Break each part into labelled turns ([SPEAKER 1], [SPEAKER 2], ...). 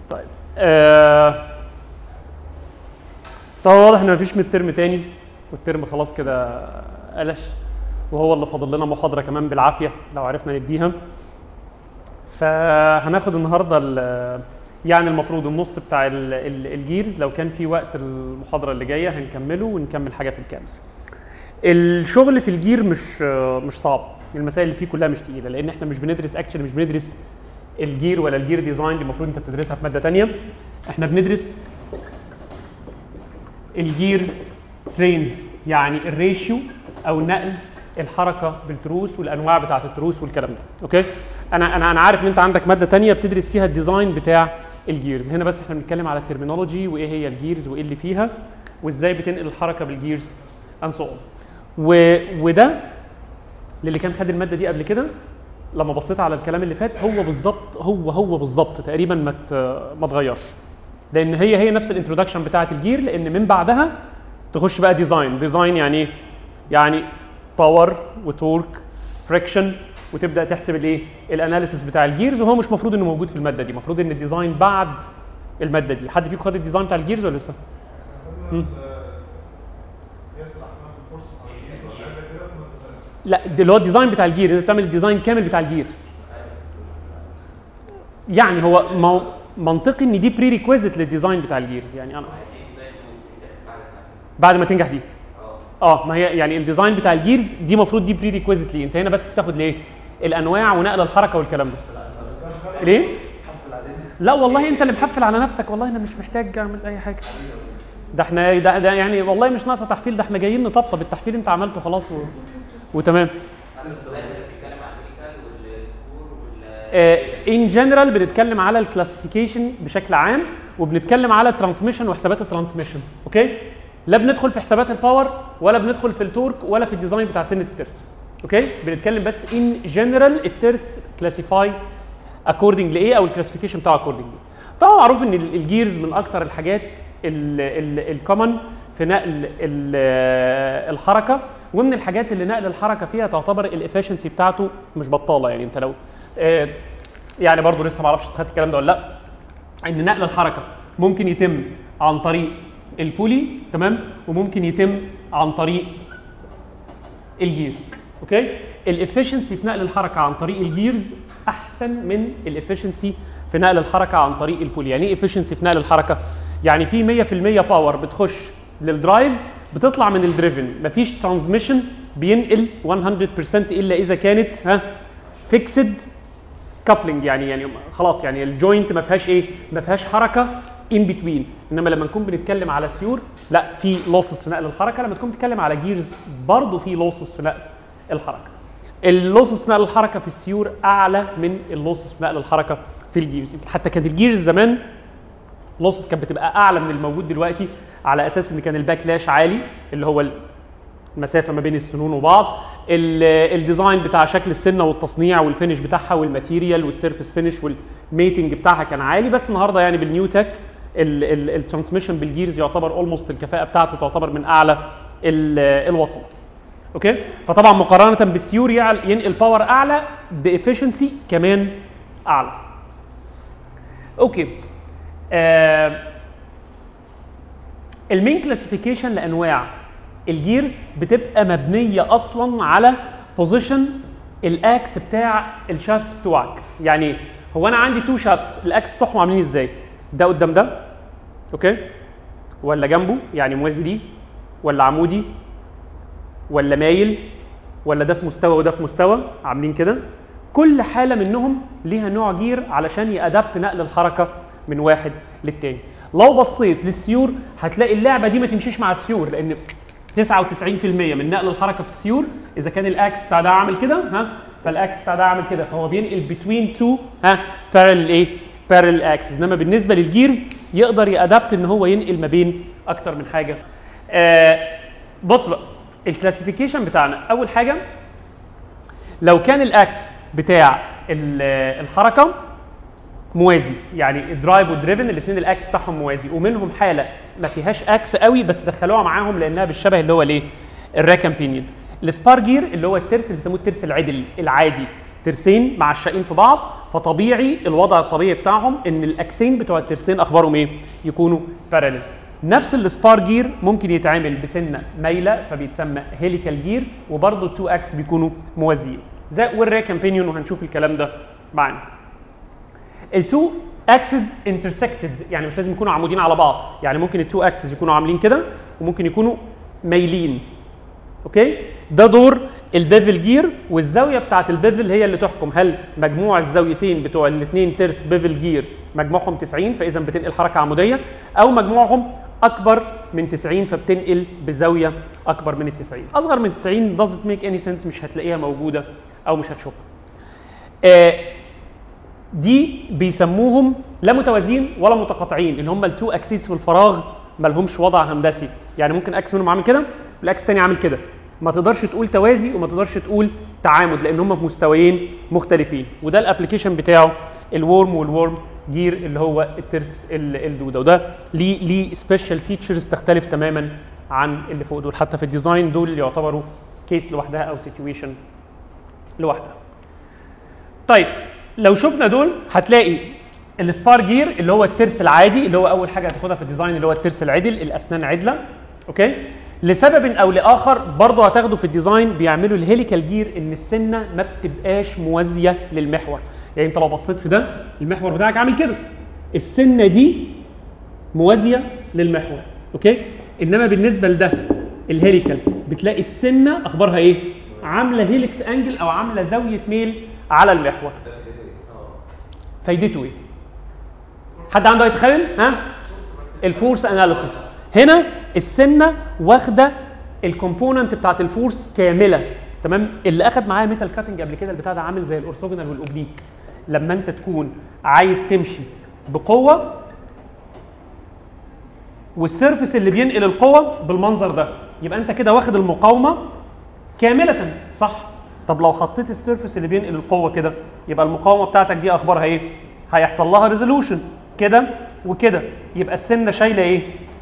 [SPEAKER 1] طيب آه طبعا واضح ان مفيش من ترم تاني والترم خلاص كده قلش وهو اللي فاضل لنا محاضره كمان بالعافيه لو عرفنا نديها فهناخد النهارده ال- يعني المفروض النص بتاع ال- ال- الجيرز لو كان في وقت المحاضره اللي جايه هنكمله ونكمل حاجه في الكامس الشغل في الجير مش مش صعب المسائل اللي فيه كلها مش تقيله لان احنا مش بندرس اكشن مش بندرس الجير ولا الجير ديزاين اللي المفروض انت بتدرسها في ماده تانية احنا بندرس الجير ترينز يعني الريشيو او نقل الحركه بالتروس والانواع بتاعه التروس والكلام ده اوكي انا انا انا عارف ان انت عندك ماده تانية بتدرس فيها الديزاين بتاع الجيرز هنا بس احنا بنتكلم على الترمينولوجي وايه هي الجيرز وايه اللي فيها وازاي بتنقل الحركه بالجيرز and so on و... وده للي كان خد الماده دي قبل كده لما بصيت على الكلام اللي فات هو بالظبط هو هو بالظبط تقريبا ما ت- ما اتغيرش لان هي هي نفس الانترودكشن بتاعه الجير لان من بعدها تخش بقى ديزاين ديزاين يعني ايه يعني باور وتورك فريكشن وتبدا تحسب الايه الاناليسيس بتاع الجيرز وهو مش مفروض انه موجود في الماده دي المفروض ان الديزاين بعد الماده دي حد فيكم خد الديزاين بتاع الجيرز ولا لسه مم. لا ده اللي هو الديزاين بتاع الجير انت بتعمل الديزاين كامل بتاع الجير يعني هو مو- منطقي ان دي بري ريكويزيت للديزاين بتاع الجيرز يعني انا بعد ما تنجح دي اه ما هي يعني الديزاين بتاع الجيرز دي المفروض دي بري ريكويزيت ليه انت هنا بس بتاخد ليه الانواع ونقل الحركه والكلام ده ليه لا والله انت اللي محفل على نفسك والله انا مش محتاج اعمل اي حاجه ده احنا ده, ده يعني والله مش ناقصه تحفيل ده احنا جايين نطبطب التحفيل انت عملته خلاص و... وتمام
[SPEAKER 2] بتتكلم عن الميديكال والسكور وال
[SPEAKER 1] ان جنرال بنتكلم على الكلاسيفيكيشن بشكل عام وبنتكلم على الترانسميشن وحسابات الترانسميشن اوكي لا بندخل في حسابات الباور ولا بندخل في التورك ولا في الديزاين بتاع سنه الترس اوكي بنتكلم بس ان جنرال الترس كلاسيفاي اكوردنج لايه او الكلاسيفيكيشن بتاعه اكوردنج طبعا معروف ان ال- الجيرز من اكتر الحاجات الكومن في نقل ال- الحركه ومن الحاجات اللي نقل الحركه فيها تعتبر الافشنسي بتاعته مش بطاله يعني انت لو آه، يعني برضو لسه ما اعرفش خدت الكلام ده ولا لا ان نقل الحركه ممكن يتم عن طريق البولي تمام وممكن يتم عن طريق الجيرز اوكي الافشنسي في نقل الحركه عن طريق الجيرز احسن من الافشنسي في نقل الحركه عن طريق البولي يعني ايه افشنسي في نقل الحركه يعني في 100% باور بتخش للدرايف بتطلع من الدريفن مفيش ترانسميشن بينقل 100% الا اذا كانت ها فيكسد كابلنج يعني يعني خلاص يعني الجوينت ما فيهاش ايه ما فيهاش حركه ان بتوين انما لما نكون بنتكلم على سيور لا في لوسز في نقل الحركه لما تكون بتتكلم على جيرز برضه في لوسز في نقل الحركه اللوسز في نقل الحركه في السيور اعلى من اللوسز في نقل الحركه في الجيرز حتى كانت الجيرز زمان لوسز كانت بتبقى اعلى من الموجود دلوقتي على اساس ان كان الباكلاش عالي اللي هو المسافه ما بين السنون وبعض ال- الديزاين بتاع شكل السنه والتصنيع والفينش بتاعها والماتيريال والسيرفيس فينش والميتنج بتاعها كان عالي بس النهارده يعني بالنيو تك الترانسميشن بالجيرز يعتبر اولموست الكفاءه بتاعته تعتبر من اعلى ال- الوسط اوكي فطبعا مقارنه بالسيور يعل- ينقل باور اعلى بافشنسي كمان اعلى اوكي آه المين كلاسيفيكيشن لانواع الجيرز بتبقى مبنيه اصلا على بوزيشن الاكس بتاع الشافتس بتوعك يعني إيه؟ هو انا عندي تو شافتس الاكس بتوعهم عاملين ازاي ده قدام ده اوكي ولا جنبه يعني موازي ليه ولا عمودي ولا مايل ولا ده في مستوى وده في مستوى عاملين كده كل حاله منهم ليها نوع جير علشان يأدبت نقل الحركه من واحد للتاني لو بصيت للسيور هتلاقي اللعبه دي ما تمشيش مع السيور لان 99% من نقل الحركه في السيور اذا كان الاكس بتاع ده عامل كده ها فالاكس بتاع ده عامل كده فهو بينقل بين تو ها بارل ايه بارل اكسس انما بالنسبه للجيرز يقدر يأدبت ان هو ينقل ما بين اكتر من حاجه آه بص بقى الكلاسيفيكيشن بتاعنا اول حاجه لو كان الاكس بتاع ال- الحركه موازي يعني الدرايف والدريفن الاثنين الاكس بتاعهم موازي ومنهم حاله ما فيهاش اكس قوي بس دخلوها معاهم لانها بالشبه اللي هو الايه الراكم بينيون السبار جير اللي هو الترس اللي بيسموه الترس العدل العادي ترسين معشقين في بعض فطبيعي الوضع الطبيعي بتاعهم ان الاكسين بتوع الترسين اخبارهم ايه يكونوا باراليل نفس السبار جير ممكن يتعمل بسنه مايله فبيتسمى هيليكال جير وبرضه التو اكس بيكونوا موازيين زي والريك امبينيون وهنشوف الكلام ده معانا التو اكسس انترسكتد يعني مش لازم يكونوا عمودين على بعض يعني ممكن التو اكسس يكونوا عاملين كده وممكن يكونوا مايلين اوكي ده دور البيفل جير والزاويه بتاعت البيفل هي اللي تحكم هل مجموع الزاويتين بتوع الاثنين ترس بيفل جير مجموعهم 90 فاذا بتنقل حركه عموديه او مجموعهم اكبر من 90 فبتنقل بزاويه اكبر من ال 90 اصغر من 90 doesn't make any sense مش هتلاقيها موجوده او مش هتشوفها آه دي بيسموهم لا متوازيين ولا متقاطعين اللي هم التو اكسيس في الفراغ ما لهمش وضع هندسي يعني ممكن اكس منهم عامل كده والاكس الثاني عامل كده ما تقدرش تقول توازي وما تقدرش تقول تعامد لان هم في مستويين مختلفين وده الابلكيشن بتاعه الورم والورم جير اللي هو الترس ال- الدوده وده ليه ليه سبيشال فيتشرز تختلف تماما عن اللي فوق دول حتى في الديزاين دول يعتبروا كيس لوحدها او سيتويشن لوحدها طيب لو شفنا دول هتلاقي السبار جير اللي هو الترس العادي اللي هو اول حاجه هتاخدها في الديزاين اللي هو الترس العدل الاسنان عدله اوكي لسبب او لاخر برضه هتاخده في الديزاين بيعملوا الهيليكال جير ان السنه ما بتبقاش موازيه للمحور يعني انت لو بصيت في ده المحور بتاعك عامل كده السنه دي موازيه للمحور اوكي انما بالنسبه لده الهيليكال بتلاقي السنه اخبارها ايه عامله هيليكس انجل او عامله زاويه ميل على المحور فايدته ايه حد عنده اي تخيل ها الفورس اناليسيس هنا السنه واخده الكومبوننت بتاعت الفورس كامله تمام اللي اخد معايا ميتال كاتنج قبل كده البتاع ده عامل زي الاورثوجونال والاوبليك لما انت تكون عايز تمشي بقوه والسيرفس اللي بينقل القوه بالمنظر ده يبقى انت كده واخد المقاومه كامله صح طب لو حطيت السيرفس اللي بينقل القوه كده يبقى المقاومه بتاعتك دي اخبارها ايه هيحصل لها ريزولوشن كده وكده يبقى السنه شايله ايه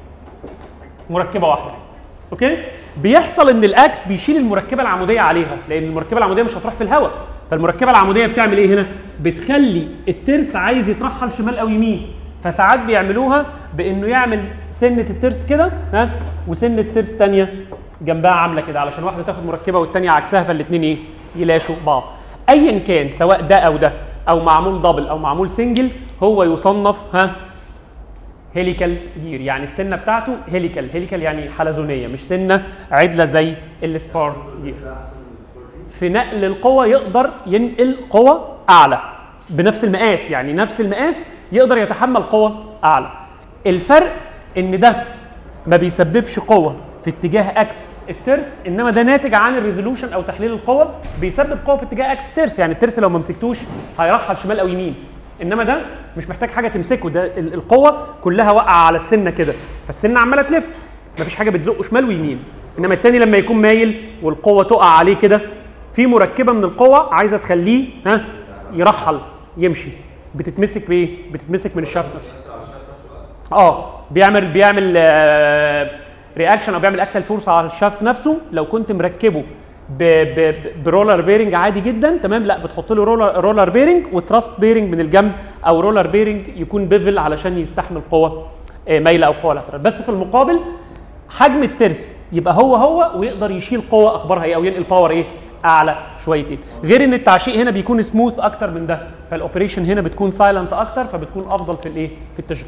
[SPEAKER 1] مركبه واحده اوكي بيحصل ان الاكس بيشيل المركبه العموديه عليها لان المركبه العموديه مش هتروح في الهواء فالمركبه العموديه بتعمل ايه هنا بتخلي الترس عايز يترحل شمال او يمين فساعات بيعملوها بانه يعمل سنه الترس كده ها وسنه ترس ثانيه جنبها عامله كده علشان واحده تاخد مركبه والثانيه عكسها فالاثنين ايه يلاشوا بعض ايا كان سواء ده او ده او معمول دبل او معمول سنجل هو يصنف ها هيليكال جير يعني السنه بتاعته هيليكال هيليكال يعني حلزونيه مش سنه عدله زي السبار جير في نقل القوة يقدر ينقل قوة أعلى بنفس المقاس يعني نفس المقاس يقدر يتحمل قوة أعلى الفرق إن ده ما بيسببش قوة في اتجاه اكس الترس انما ده ناتج عن الريزولوشن او تحليل القوة بيسبب قوة في اتجاه اكس الترس يعني الترس لو ما مسكتوش هيرحل شمال او يمين انما ده مش محتاج حاجه تمسكه ده ال- القوه كلها واقعه على السنه كده فالسنه عماله تلف مفيش حاجه بتزقه شمال ويمين انما التاني لما يكون مايل والقوه تقع عليه كده في مركبه من القوه عايزه تخليه ها يرحل يمشي بتتمسك بايه بتتمسك من الشافت نفسه اه بيعمل بيعمل رياكشن او بيعمل اكسل فورس على الشافت نفسه لو كنت مركبه ب ب برولر بيرنج عادي جدا تمام لا بتحط له رولر رولر بيرنج وتراست بيرنج من الجنب او رولر بيرنج يكون بيفل علشان يستحمل قوه آه، مايله او قوه لاترال بس في المقابل حجم الترس يبقى هو هو ويقدر يشيل قوه اخبارها ايه او ينقل باور ايه اعلى شويتين غير ان التعشيق هنا بيكون سموث اكتر من ده فالاوبريشن هنا بتكون سايلنت اكتر فبتكون افضل في الايه في التشغيل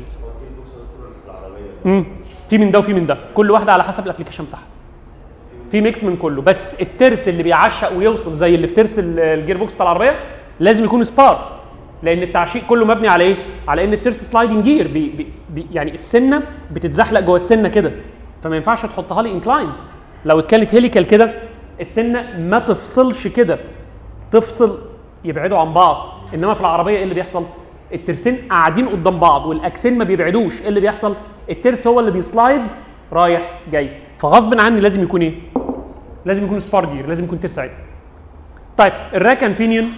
[SPEAKER 1] امم في من ده وفي من ده كل واحده على حسب الابلكيشن بتاعها في ميكس من كله بس الترس اللي بيعشق ويوصل زي اللي في ترس ال- الجير بوكس بتاع العربيه لازم يكون سبار لان التعشيق كله مبني على ايه على ان الترس سلايدنج جير بي بي بي يعني السنه بتتزحلق جوه السنه كده فما ينفعش تحطها لي انكلايند لو اتكانت هيليكال كده السنه ما تفصلش كده تفصل يبعدوا عن بعض انما في العربيه ايه اللي بيحصل الترسين قاعدين قدام بعض والاكسين ما بيبعدوش ايه اللي بيحصل الترس هو اللي بيسلايد رايح جاي فغصب عني لازم يكون ايه لازم يكون سبار جير لازم يكون ترس عادي طيب الراك اند بينيون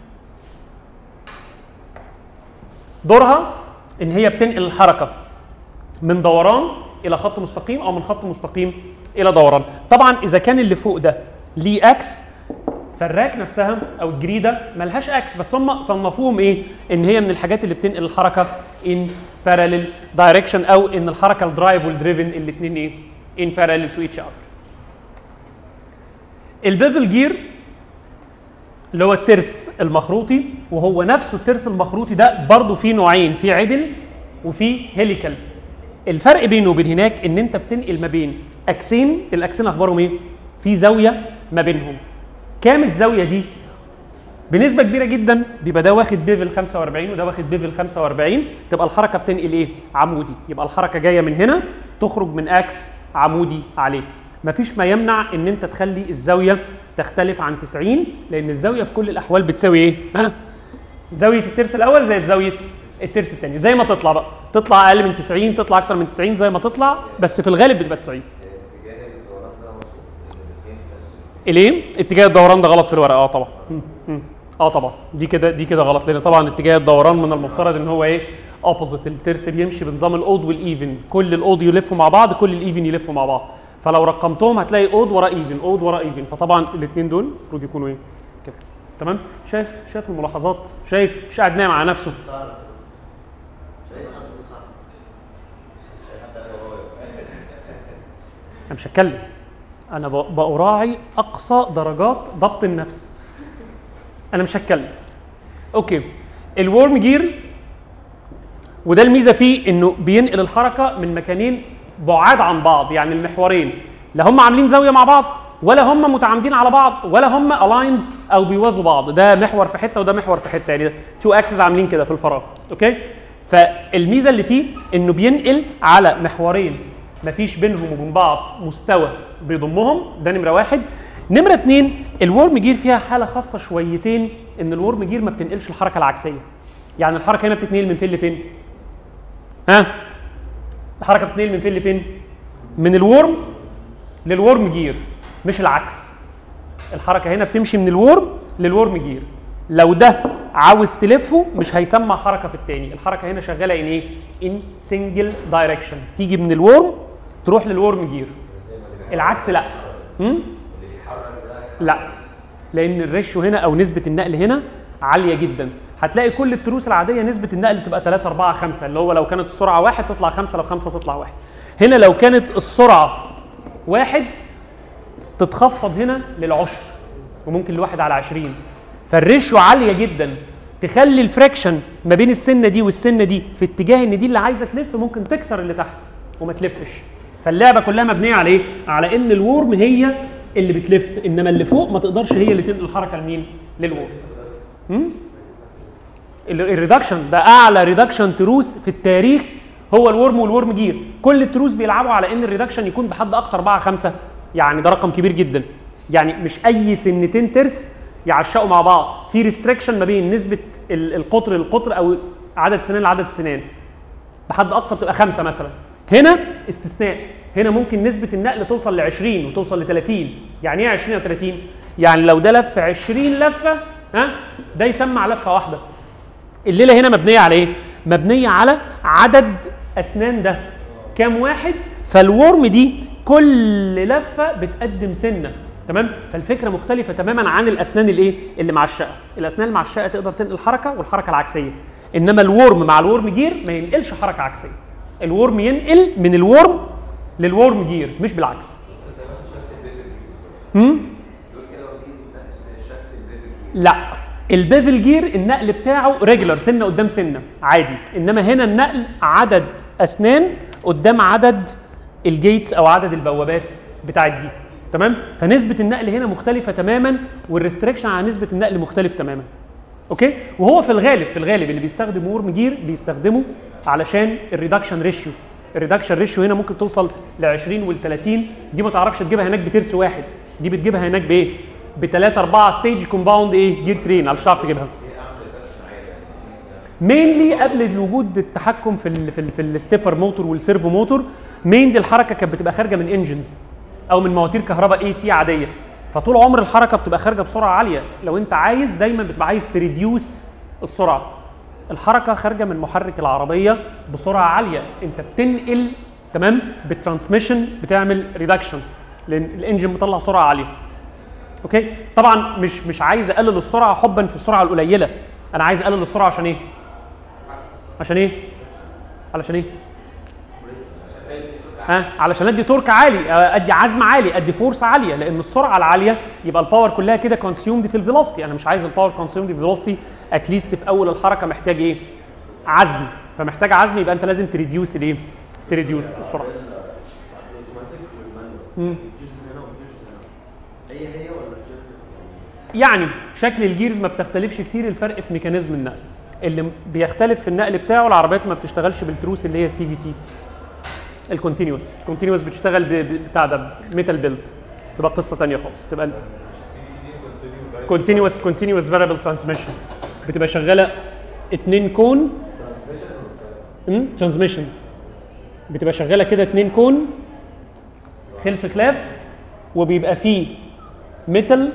[SPEAKER 1] دورها ان هي بتنقل الحركه من دوران الى خط مستقيم او من خط مستقيم الى دوران طبعا اذا كان اللي فوق ده ليه اكس فالراك نفسها او الجريده ملهاش اكس بس هم صنفوهم ايه ان هي من الحاجات اللي بتنقل الحركه ان باراليل دايركشن او ان الحركه الدرايف والدريفن الاثنين ايه ان باراليل تو ايتش اذر البيفل جير اللي هو الترس المخروطي وهو نفسه الترس المخروطي ده برضه فيه نوعين في عدل وفي هيليكال الفرق بينه وبين هناك ان انت بتنقل ما بين اكسين الاكسين اخبارهم ايه في زاويه ما بينهم كام الزاويه دي بنسبه كبيره جدا بيبقى ده واخد بيفل 45 وده واخد بيفل 45 تبقى الحركه بتنقل ايه عمودي يبقى الحركه جايه من هنا تخرج من اكس عمودي عليه مفيش ما يمنع ان انت تخلي الزاويه تختلف عن 90 لان الزاويه في كل الاحوال بتساوي ايه ها زاويه الترس الاول زائد زاويه الترس الثاني زي ما تطلع بقى تطلع اقل من 90 تطلع اكتر من 90 زي ما تطلع بس في الغالب بتبقى 90
[SPEAKER 2] اتجاه الدوران ده مظبوط الاثنين في نفس
[SPEAKER 1] الايه اتجاه الدوران ده غلط في الورقه اه طبعا مم. مم. اه طبعا دي كده دي كده غلط لان طبعا اتجاه الدوران من المفترض ان هو ايه اوبوزيت الترس بيمشي بنظام الاود والايفن كل الاود يلفوا مع بعض كل الايفن يلفوا مع بعض فلو رقمتهم هتلاقي اود ورا ايفن اود ورا ايفن فطبعا الاثنين دول المفروض يكونوا ايه كده تمام شايف شايف الملاحظات شايف مش قاعد نايم على نفسه انا مش هتكلم انا ب- براعي اقصى درجات ضبط النفس انا مش هتكلم اوكي الورم جير وده الميزه فيه انه بينقل الحركه من مكانين بعاد عن بعض يعني المحورين لا هم عاملين زاويه مع بعض ولا هم متعامدين على بعض ولا هم الايند او بيوازوا بعض ده محور في حته وده محور في حته يعني تو اكسس عاملين كده في الفراغ اوكي فالميزه اللي فيه انه بينقل على محورين مفيش بينهم وبين بعض مستوى بيضمهم ده نمره واحد نمره اتنين الورم جير فيها حاله خاصه شويتين ان الورم جير ما بتنقلش الحركه العكسيه يعني الحركه هنا بتتنقل من فين لفين ها الحركه بتتنقل من فين لفين من الورم للورم جير مش العكس الحركه هنا بتمشي من الورم للورم جير لو ده عاوز تلفه مش هيسمع حركه في التاني الحركه هنا شغاله ان ايه ان سنجل دايركشن تيجي من الورم تروح للورم جير العكس لا هم؟ لا لان الريشيو هنا او نسبه النقل هنا عاليه جدا هتلاقي كل التروس العاديه نسبه النقل بتبقى 3 4 5 اللي هو لو كانت السرعه واحد تطلع خمسة لو خمسة تطلع واحد هنا لو كانت السرعه واحد تتخفض هنا للعشر وممكن لواحد على 20 فالريشيو عاليه جدا تخلي الفريكشن ما بين السنه دي والسنه دي في اتجاه ان دي اللي عايزه تلف ممكن تكسر اللي تحت وما تلفش فاللعبه كلها مبنيه على ايه؟ على ان الورم هي اللي بتلف انما اللي فوق ما تقدرش هي اللي تنقل الحركه لمين؟ للورم. هم؟ ال- الريدكشن ده اعلى ريدكشن تروس في التاريخ هو الورم والورم جير كل التروس بيلعبوا على ان الريدكشن يكون بحد اقصى 4 5 يعني ده رقم كبير جدا يعني مش اي سنتين ترس يعشقوا مع بعض في ريستريكشن ما بين نسبه ال- القطر للقطر او عدد سنان لعدد السنان بحد اقصى بتبقى خمسه مثلا هنا استثناء هنا ممكن نسبه النقل توصل ل 20 وتوصل ل 30 يعني ايه 20 او 30 يعني لو ده لف 20 لفه ها ده يسمع لفه واحده الليله هنا مبنيه على ايه مبنيه على عدد اسنان ده كام واحد فالورم دي كل لفه بتقدم سنه تمام فالفكره مختلفه تماما عن الاسنان الايه اللي معشقه الاسنان المعشقه تقدر تنقل الحركه والحركه العكسيه انما الورم مع الورم جير ما ينقلش حركه عكسيه الورم ينقل من الورم للورم جير مش بالعكس هم؟
[SPEAKER 2] دول كده واخدين نفس شكل البيفل جير
[SPEAKER 1] لا البيفل جير النقل بتاعه ريجولار سنه قدام سنه عادي انما هنا النقل عدد اسنان قدام عدد الجيتس او عدد البوابات بتاعت دي تمام فنسبه النقل هنا مختلفه تماما والريستريكشن على نسبه النقل مختلف تماما اوكي وهو في الغالب في الغالب اللي بيستخدم ورم جير بيستخدمه علشان الريدكشن ريشيو الريدكشن ريشيو هنا ممكن توصل ل 20 وال 30 دي ما تعرفش تجيبها هناك بترس واحد دي بتجيبها هناك بايه؟ بثلاثة أربعة ستيج كومباوند إيه؟ جير ترين علشان تعرف تجيبها.
[SPEAKER 2] ليه اعمل ريدكشن عالي يعني
[SPEAKER 1] مينلي قبل وجود التحكم في ال في, ال في الستيبر موتور والسيرفو موتور مينلي الحركه كانت بتبقى خارجه من انجنز او من مواتير كهرباء اي سي عاديه فطول عمر الحركه بتبقى خارجه بسرعه عاليه لو انت عايز دايما بتبقى عايز تريديوس السرعه الحركه خارجه من محرك العربيه بسرعه عاليه انت بتنقل تمام بالترانسميشن بتعمل ريدكشن لان الانجن بيطلع سرعه عاليه اوكي طبعا مش مش عايز اقلل السرعه حبا في السرعه القليله انا عايز اقلل السرعه عشان ايه عشان ايه علشان ايه ها علشان ادي تورك عالي آه، ادي عزم عالي ادي فورس عاليه لان السرعه العاليه يبقى الباور كلها كده كونسيومد في الفيلوسيتي انا مش عايز الباور كونسيومد في الفيلوسيتي اتليست في اول الحركه محتاج ايه عزم فمحتاج عزم يبقى انت لازم تريديوس الايه تريديوس السرعه
[SPEAKER 3] الاوتوماتيك
[SPEAKER 1] مم.
[SPEAKER 3] والمانوال الجيرز هنا والجيرز هنا هي هي ولا بتفرق يعني
[SPEAKER 1] يعني شكل الجيرز ما بتختلفش كتير الفرق في ميكانيزم النقل اللي م- بيختلف في النقل بتاعه العربيات اللي ما بتشتغلش بالتروس اللي هي سي في تي الكونتينوس الكونتينوس بتشتغل ب- ب- بتاع ده ميتال بيلت تبقى قصه ثانيه خالص تبقى كونتينوس كونتينوس فاريبل ترانسميشن بتبقى شغاله اتنين كون ترانسميشن بتبقى شغاله كده اتنين كون خلف خلاف وبيبقى فيه ميتال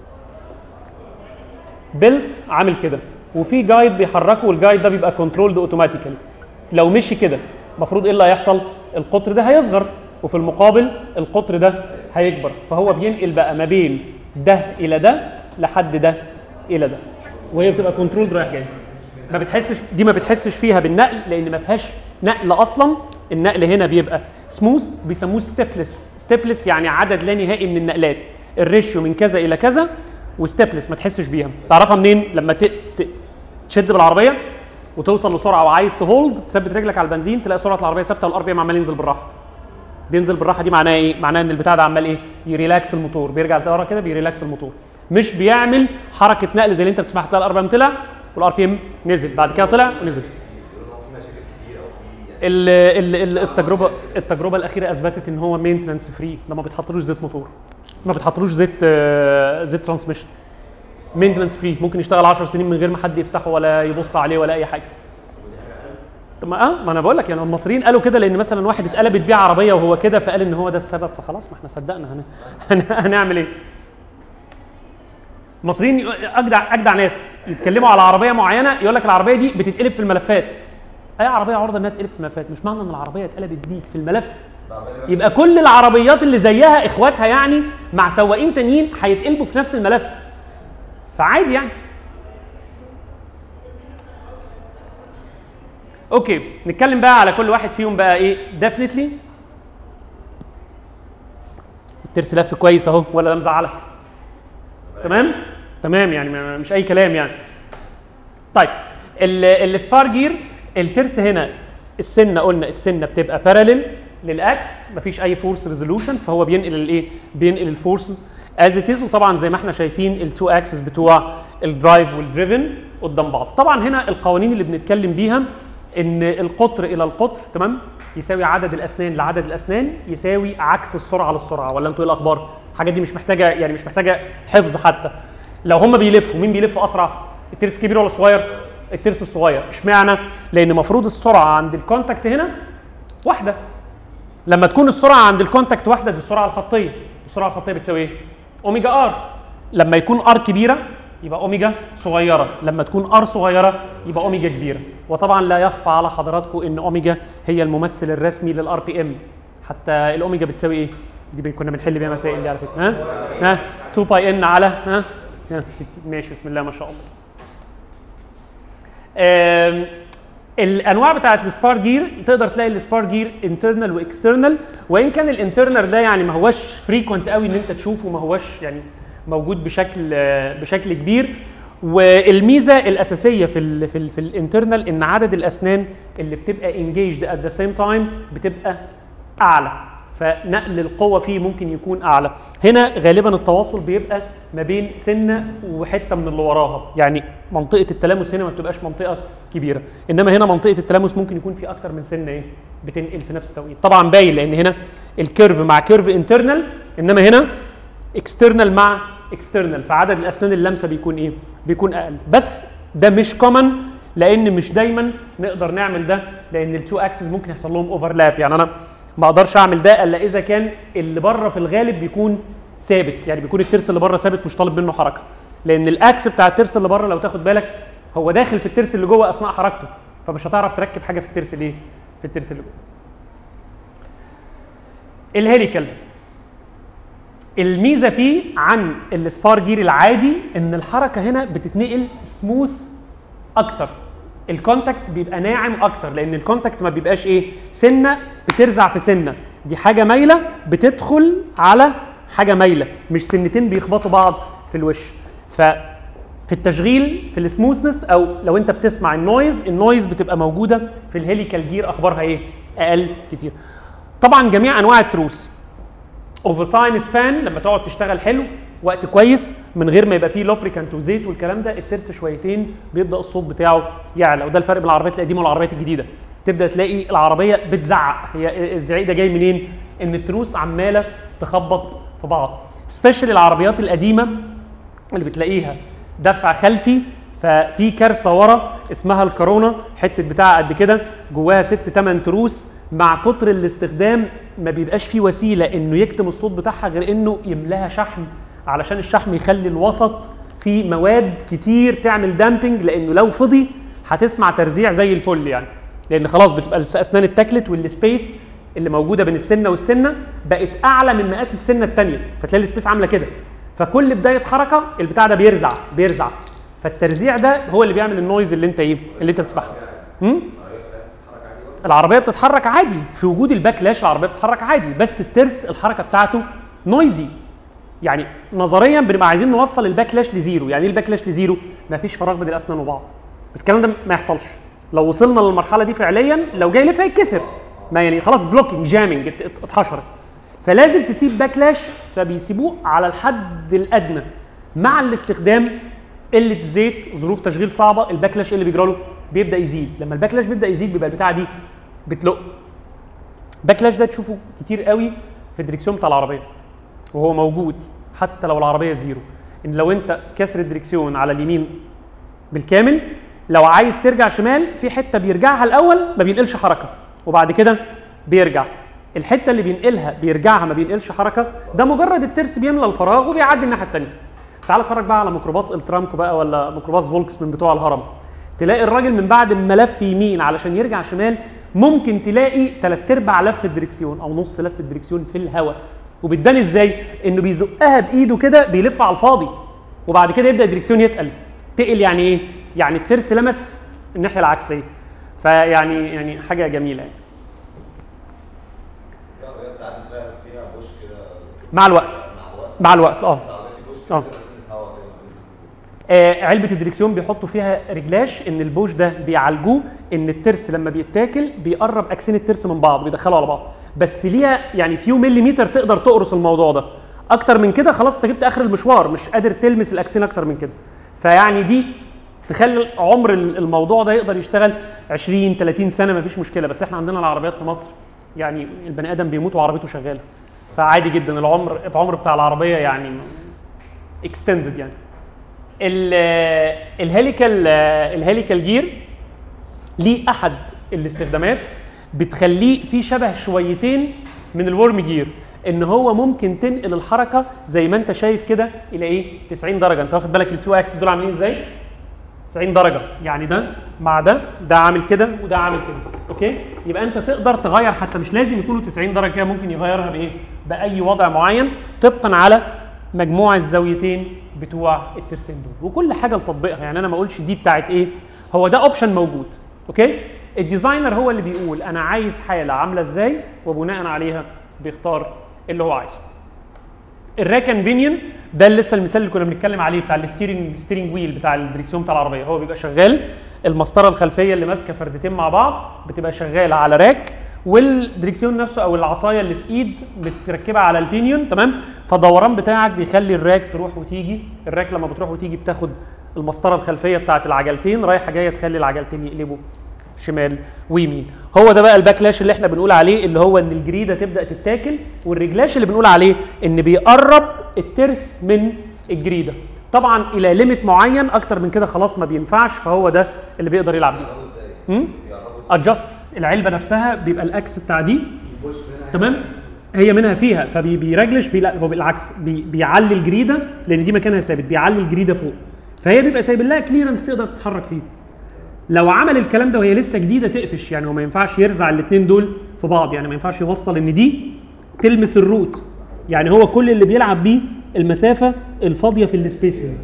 [SPEAKER 1] بيلت عامل كده وفي جايد بيحركه والجايد ده بيبقى كنترولد اوتوماتيكالي لو مشي كده المفروض ايه اللي هيحصل القطر ده هيصغر وفي المقابل القطر ده هيكبر فهو بينقل بقى ما بين ده الى ده لحد ده الى ده وهي بتبقى كنترولد رايح جاي ما بتحسش دي ما بتحسش فيها بالنقل لان ما فيهاش نقل اصلا النقل هنا بيبقى سموث بيسموه ستيبلس ستيبلس يعني عدد لا نهائي من النقلات الريشيو من كذا الى كذا وستيبلس ما تحسش بيها تعرفها منين لما ت... ت... تشد بالعربيه وتوصل لسرعه وعايز تهولد تثبت رجلك على البنزين تلاقي سرعه العربيه ثابته والار بي ام عمال ينزل بالراحه بينزل بالراحه دي معناها ايه معناها ان البتاع ده عمال ايه يريلاكس الموتور بيرجع لورا كده بيريلاكس الموتور مش بيعمل حركه نقل زي اللي انت بتسمعها تلاقي الار بي ام طلع والار بي ام نزل بعد كده طلع ونزل
[SPEAKER 3] بيقولوا إن هو في مشاكل كتير او في
[SPEAKER 1] ال ال ال التجربه التجربه الاخيره اثبتت ان هو مينتنس فري ده ما بيتحطلوش زيت موتور ما بيتحطلوش زيت آه، زيت ترانسميشن مينتنس فري ممكن يشتغل 10 سنين من غير ما حد يفتحه ولا يبص عليه ولا اي حاجه طب ما اه ما انا بقول لك يعني المصريين قالوا كده لان مثلا واحد اتقلبت بيه عربيه وهو كده فقال ان هو ده السبب فخلاص ما احنا صدقنا هن... هن... هنعمل ايه؟ المصريين اجدع اجدع ناس يتكلموا على عربيه معينه يقول لك العربيه دي بتتقلب في الملفات اي عربيه عرضه انها تتقلب في الملفات مش معنى ان العربيه اتقلبت بيك في الملف يبقى كل العربيات اللي زيها اخواتها يعني مع سواقين تانيين هيتقلبوا في نفس الملف فعادي يعني اوكي نتكلم بقى على كل واحد فيهم بقى ايه ديفنتلي الترس لف كويس اهو ولا ده مزعلك تمام تمام يعني ما- مش اي كلام يعني طيب ال- السبار جير الترس هنا السنه قلنا السنه بتبقى باراليل للاكس مفيش اي فورس ريزولوشن فهو بينقل الايه بينقل الفورس از ات وطبعا زي ما احنا شايفين التو اكسس بتوع الدرايف والدريفن قدام بعض طبعا هنا القوانين اللي بنتكلم بيها ان القطر الى القطر تمام يساوي عدد الاسنان لعدد الاسنان يساوي عكس السرعه للسرعه ولا انتوا ايه الاخبار الحاجات دي مش محتاجه يعني مش محتاجه حفظ حتى لو هم بيلفوا مين بيلف اسرع الترس كبير ولا صغير الترس الصغير اشمعنى لان المفروض السرعه عند الكونتاكت هنا واحده لما تكون السرعه عند الكونتاكت واحده دي السرعه الخطيه السرعه الخطيه بتساوي ايه اوميجا ار لما يكون ار كبيره يبقى اوميجا صغيره لما تكون ار صغيره يبقى اوميجا كبيره وطبعا لا يخفى على حضراتكم ان اوميجا هي الممثل الرسمي للار بي ام حتى الاوميجا بتساوي ايه دي بي- كنا بنحل بيها مسائل دي على فكره ها ها 2 باي ان على ها ها 60 ماشي بسم الله ما شاء الله آم، الانواع بتاعت السبار جير تقدر تلاقي السبار جير انترنال واكسترنال وان كان الانترنال ده يعني ما هوش فريكوينت قوي ان انت تشوفه ما هوش يعني موجود بشكل آه، بشكل كبير والميزه الاساسيه في ال في ال في الانترنال ان عدد الاسنان اللي بتبقى انجيجد ات ذا سيم تايم بتبقى اعلى فنقل القوه فيه ممكن يكون اعلى هنا غالبا التواصل بيبقى ما بين سنه وحته من اللي وراها يعني منطقه التلامس هنا ما بتبقاش منطقه كبيره انما هنا منطقه التلامس ممكن يكون في اكتر من سنه ايه بتنقل في نفس التوقيت طبعا باين لان هنا الكيرف مع كيرف انترنال انما هنا اكسترنال مع اكسترنال فعدد الاسنان اللامسه بيكون ايه بيكون اقل بس ده مش كومن لان مش دايما نقدر نعمل ده لان التو اكسس ممكن يحصل لهم اوفرلاب يعني انا ما اقدرش اعمل ده الا اذا كان اللي بره في الغالب بيكون ثابت يعني بيكون الترس اللي بره ثابت مش طالب منه حركه لان الاكس بتاع الترس اللي بره لو تاخد بالك هو داخل في الترس اللي جوه اثناء حركته فمش هتعرف تركب حاجه في الترس الايه في الترس اللي جوه الهيليكال الميزه فيه عن السبار جير العادي ان الحركه هنا بتتنقل سموث اكتر الكونتاكت بيبقى ناعم اكتر لان الكونتاكت ما بيبقاش ايه سنه بترزع في سنه دي حاجه مايله بتدخل على حاجه مايله مش سنتين بيخبطوا بعض في الوش ف في التشغيل في السموثنس او لو انت بتسمع النويز النويز بتبقى موجوده في الهيليكال جير اخبارها ايه اقل كتير طبعا جميع انواع التروس اوفر تايم سبان لما تقعد تشتغل حلو وقت كويس من غير ما يبقى فيه لوبريكانت وزيت والكلام ده الترس شويتين بيبدا الصوت بتاعه يعلى وده الفرق بين العربيات القديمه والعربيات الجديده تبدا تلاقي العربيه بتزعق هي الزعيق ده جاي منين ان التروس عماله تخبط في بعض سبيشال العربيات القديمه اللي بتلاقيها دفع خلفي ففي كارثه ورا اسمها الكورونا حته بتاع قد كده جواها ست تمن تروس مع كتر الاستخدام ما بيبقاش في وسيله انه يكتم الصوت بتاعها غير انه يملاها شحم علشان الشحم يخلي الوسط فيه مواد كتير تعمل دامبنج لانه لو فضي هتسمع ترزيع زي الفل يعني لان خلاص بتبقى الاسنان اتاكلت والسبيس اللي موجوده بين السنه والسنه بقت اعلى من مقاس السنه الثانيه فتلاقي السبيس عامله كده فكل بدايه حركه البتاع ده بيرزع بيرزع فالترزيع ده هو اللي بيعمل النويز اللي انت ايه اللي انت بتسمعها امم العربيه بتتحرك عادي في وجود الباك لاش العربيه بتتحرك عادي بس الترس الحركه بتاعته نويزي يعني نظريا بنبقى عايزين نوصل الباك لاش لزيرو يعني ايه الباك لاش لزيرو مفيش فراغ بين الاسنان وبعض بس الكلام ده ما يحصلش لو وصلنا للمرحله دي فعليا لو جاي لف هيتكسر ما يعني خلاص بلوكينج جامنج اتحشرت فلازم تسيب باك لاش فبيسيبوه على الحد الادنى مع الاستخدام قله الزيت ظروف تشغيل صعبه الباك لاش اللي بيجرى له بيبدا يزيد لما الباك لاش بيبدا يزيد بيبقى البتاعه دي بتلق باك لاش ده تشوفه كتير قوي في الدريكسيون بتاع العربيه وهو موجود حتى لو العربيه زيرو ان لو انت كسر الدريكسيون على اليمين بالكامل لو عايز ترجع شمال في حته بيرجعها الاول ما بينقلش حركه وبعد كده بيرجع الحته اللي بينقلها بيرجعها ما بينقلش حركه ده مجرد الترس بيملى الفراغ وبيعدي الناحيه الثانيه تعال اتفرج بقى على ميكروباص الترامكو بقى ولا ميكروباص فولكس من بتوع الهرم تلاقي الراجل من بعد ما لف يمين علشان يرجع شمال ممكن تلاقي ثلاث ارباع لف الدريكسيون او نص لف الدريكسيون في الهواء وبتبان ازاي انه بيزقها بايده كده بيلف على الفاضي وبعد كده يبدا الدريكسيون يتقل تقل يعني ايه يعني الترس لمس الناحيه العكسيه فيعني يعني حاجه جميله يعني
[SPEAKER 3] في عربيات ساعات بتلاقي فيها بوش كده
[SPEAKER 1] مع الوقت
[SPEAKER 3] مع الوقت
[SPEAKER 1] مع الوقت اه
[SPEAKER 3] العربية في بوش
[SPEAKER 1] آه.
[SPEAKER 3] كده بس الهوا كده
[SPEAKER 1] آه، علبه الدريكسيون بيحطوا فيها رجلاش ان البوش ده بيعالجوه ان الترس لما بيتاكل بيقرب اكسين الترس من بعض بيدخلوا على بعض بس ليها يعني فيو مليمتر تقدر تقرص الموضوع ده اكتر من كده خلاص انت جبت اخر المشوار مش قادر تلمس الاكسين اكتر من كده فيعني دي تخلي عمر الموضوع ده يقدر يشتغل 20 30 سنه مفيش مشكله بس احنا عندنا العربيات في مصر يعني البني ادم بيموت وعربيته شغاله فعادي جدا العمر العمر بتاع العربيه يعني اكستندد يعني ال- الهيليكال الهيليكال جير ليه احد الاستخدامات بتخليه في شبه شويتين من الورم جير ان هو ممكن تنقل الحركه زي ما انت شايف كده الى ايه 90 درجه انت واخد بالك التو اكسس دول عاملين ازاي 90 درجه يعني ده مع ده ده عامل كده وده عامل كده اوكي يبقى انت تقدر تغير حتى مش لازم يكونوا 90 درجه كده ممكن يغيرها بايه باي وضع معين طبقا على مجموع الزاويتين بتوع الترسين دول وكل حاجه لتطبيقها يعني انا ما اقولش دي بتاعت ايه هو ده اوبشن موجود اوكي الديزاينر هو اللي بيقول انا عايز حاله عامله ازاي وبناء عليها بيختار اللي هو عايزه الراكن بينيون ده لسه المثال اللي كنا بنتكلم عليه بتاع الستيرنج ستيرنج ويل بتاع الدريكسيون بتاع العربيه هو بيبقى شغال المسطره الخلفيه اللي ماسكه فردتين مع بعض بتبقى شغاله على راك والدريكسيون نفسه او العصايه اللي في ايد متركبه على البينيون تمام فالدوران بتاعك بيخلي الراك تروح وتيجي الراك لما بتروح وتيجي بتاخد المسطره الخلفيه بتاعت العجلتين رايحه جايه تخلي العجلتين يقلبوا شمال ويمين هو ده بقى الباكلاش اللي احنا بنقول عليه اللي هو ان الجريده تبدا تتاكل والرجلاش اللي بنقول عليه ان بيقرب الترس من الجريده طبعا الى ليميت معين اكتر من كده خلاص ما بينفعش فهو ده اللي بيقدر يلعب بيه
[SPEAKER 3] بيقربوا ازاي؟
[SPEAKER 1] هم؟
[SPEAKER 3] بيقربوا ازاي؟
[SPEAKER 1] ادجست العلبه نفسها بيبقى الاكس بتاع دي
[SPEAKER 3] البوش منها
[SPEAKER 1] تمام هي منها فيها فبيرجلش بي لا هو بالعكس بي بيعلي الجريده لان دي مكانها ثابت بيعلي الجريده فوق فهي بيبقى سايب لها كليرنس تقدر تتحرك فيه لو عمل الكلام ده وهي لسه جديده تقفش يعني هو ما ينفعش يرزع الاثنين دول في بعض يعني ما ينفعش يوصل ان دي تلمس الروت يعني هو كل اللي بيلعب بيه المسافه الفاضيه في السبيسنج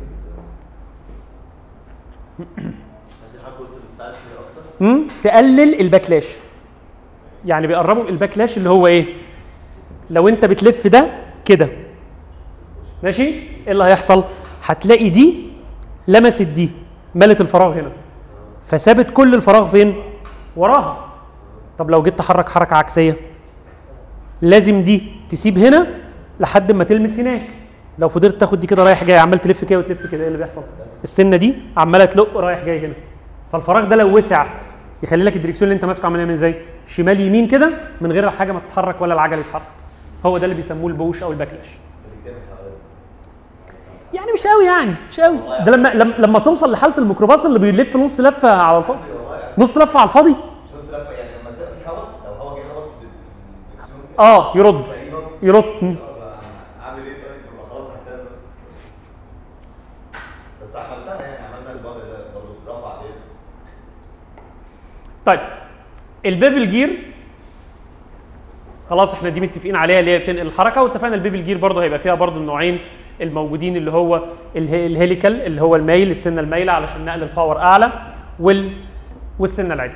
[SPEAKER 3] دي حاجه كنت بتساعد فيها اكتر
[SPEAKER 1] مم؟ تقلل الباكلاش يعني بيقربوا الباكلاش اللي هو ايه لو انت بتلف ده كده ماشي ايه اللي هيحصل هتلاقي دي لمست دي ملت الفراغ هنا فسابت كل الفراغ فين وراها طب لو جيت تحرك حركه عكسيه لازم دي تسيب هنا لحد ما تلمس هناك لو فضلت تاخد دي كده رايح جاي عمال تلف كده وتلف كده ايه اللي بيحصل السنه دي عماله تلق رايح جاي هنا فالفراغ ده لو وسع يخلي لك الدريكسيون اللي انت ماسكه عمال يعمل ازاي شمال يمين كده من غير الحاجه ما تتحرك ولا العجل يتحرك هو ده اللي بيسموه البوش او الباكلاش يعني مش قوي يعني مش قوي ده لما لما, لما توصل لحاله الميكروباص اللي بيلف نص لفه على الفاضي نص لفه على الفاضي
[SPEAKER 3] مش نفس لفه يعني لما تبقى في هواء لو هواء جه خبط في الدركسيون كده
[SPEAKER 1] اه يرد
[SPEAKER 3] تلاقيه نط.
[SPEAKER 1] يرد مم.
[SPEAKER 3] آه، اعمل ايه طيب يبقى خلاص هحتاج بس عملتها يعني عملنا الوضع ده برضه رفع ايديه
[SPEAKER 1] طيب البيفل جير خلاص احنا دي متفقين عليها اللي هي بتنقل الحركه واتفقنا البيفل جير برضه هيبقى فيها برضه النوعين الموجودين اللي هو اله- الهيليكال اللي هو المايل السنه المايله علشان نقل الباور اعلى وال والسنه العدله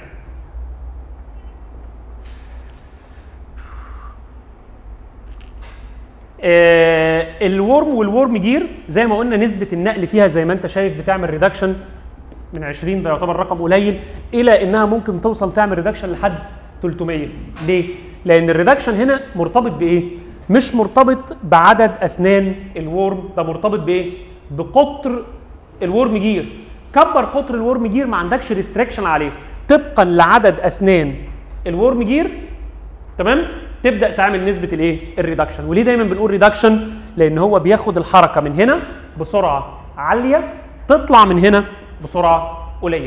[SPEAKER 1] آه الورم والورم جير زي ما قلنا نسبه النقل فيها زي ما انت شايف بتعمل ريدكشن من 20 ده يعتبر رقم قليل الى انها ممكن توصل تعمل ريدكشن لحد 300 ليه؟ لان الريدكشن هنا مرتبط بايه؟ مش مرتبط بعدد اسنان الورم ده مرتبط بايه؟ بقطر الورم جير كبر قطر الورم جير ما عندكش ريستريكشن عليه طبقا لعدد اسنان الورم جير تمام تبدا تعمل نسبه الايه الريدكشن وليه دايما بنقول ريدكشن لان هو بياخد الحركه من هنا بسرعه عاليه تطلع من هنا بسرعه قليله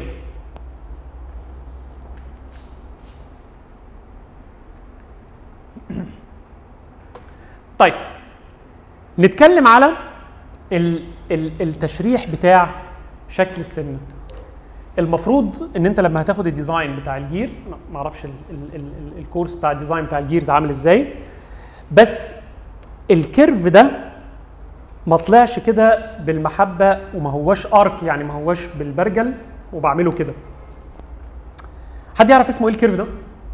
[SPEAKER 1] طيب نتكلم على ال ال التشريح بتاع شكل السن المفروض ان انت لما هتاخد الديزاين بتاع الجير ما اعرفش ال ال ال ال الكورس بتاع الديزاين بتاع الجيرز عامل ازاي بس الكيرف ده ما طلعش كده بالمحبه وما هوش ارك يعني ما هوش بالبرجل وبعمله كده حد يعرف اسمه ايه الكيرف ده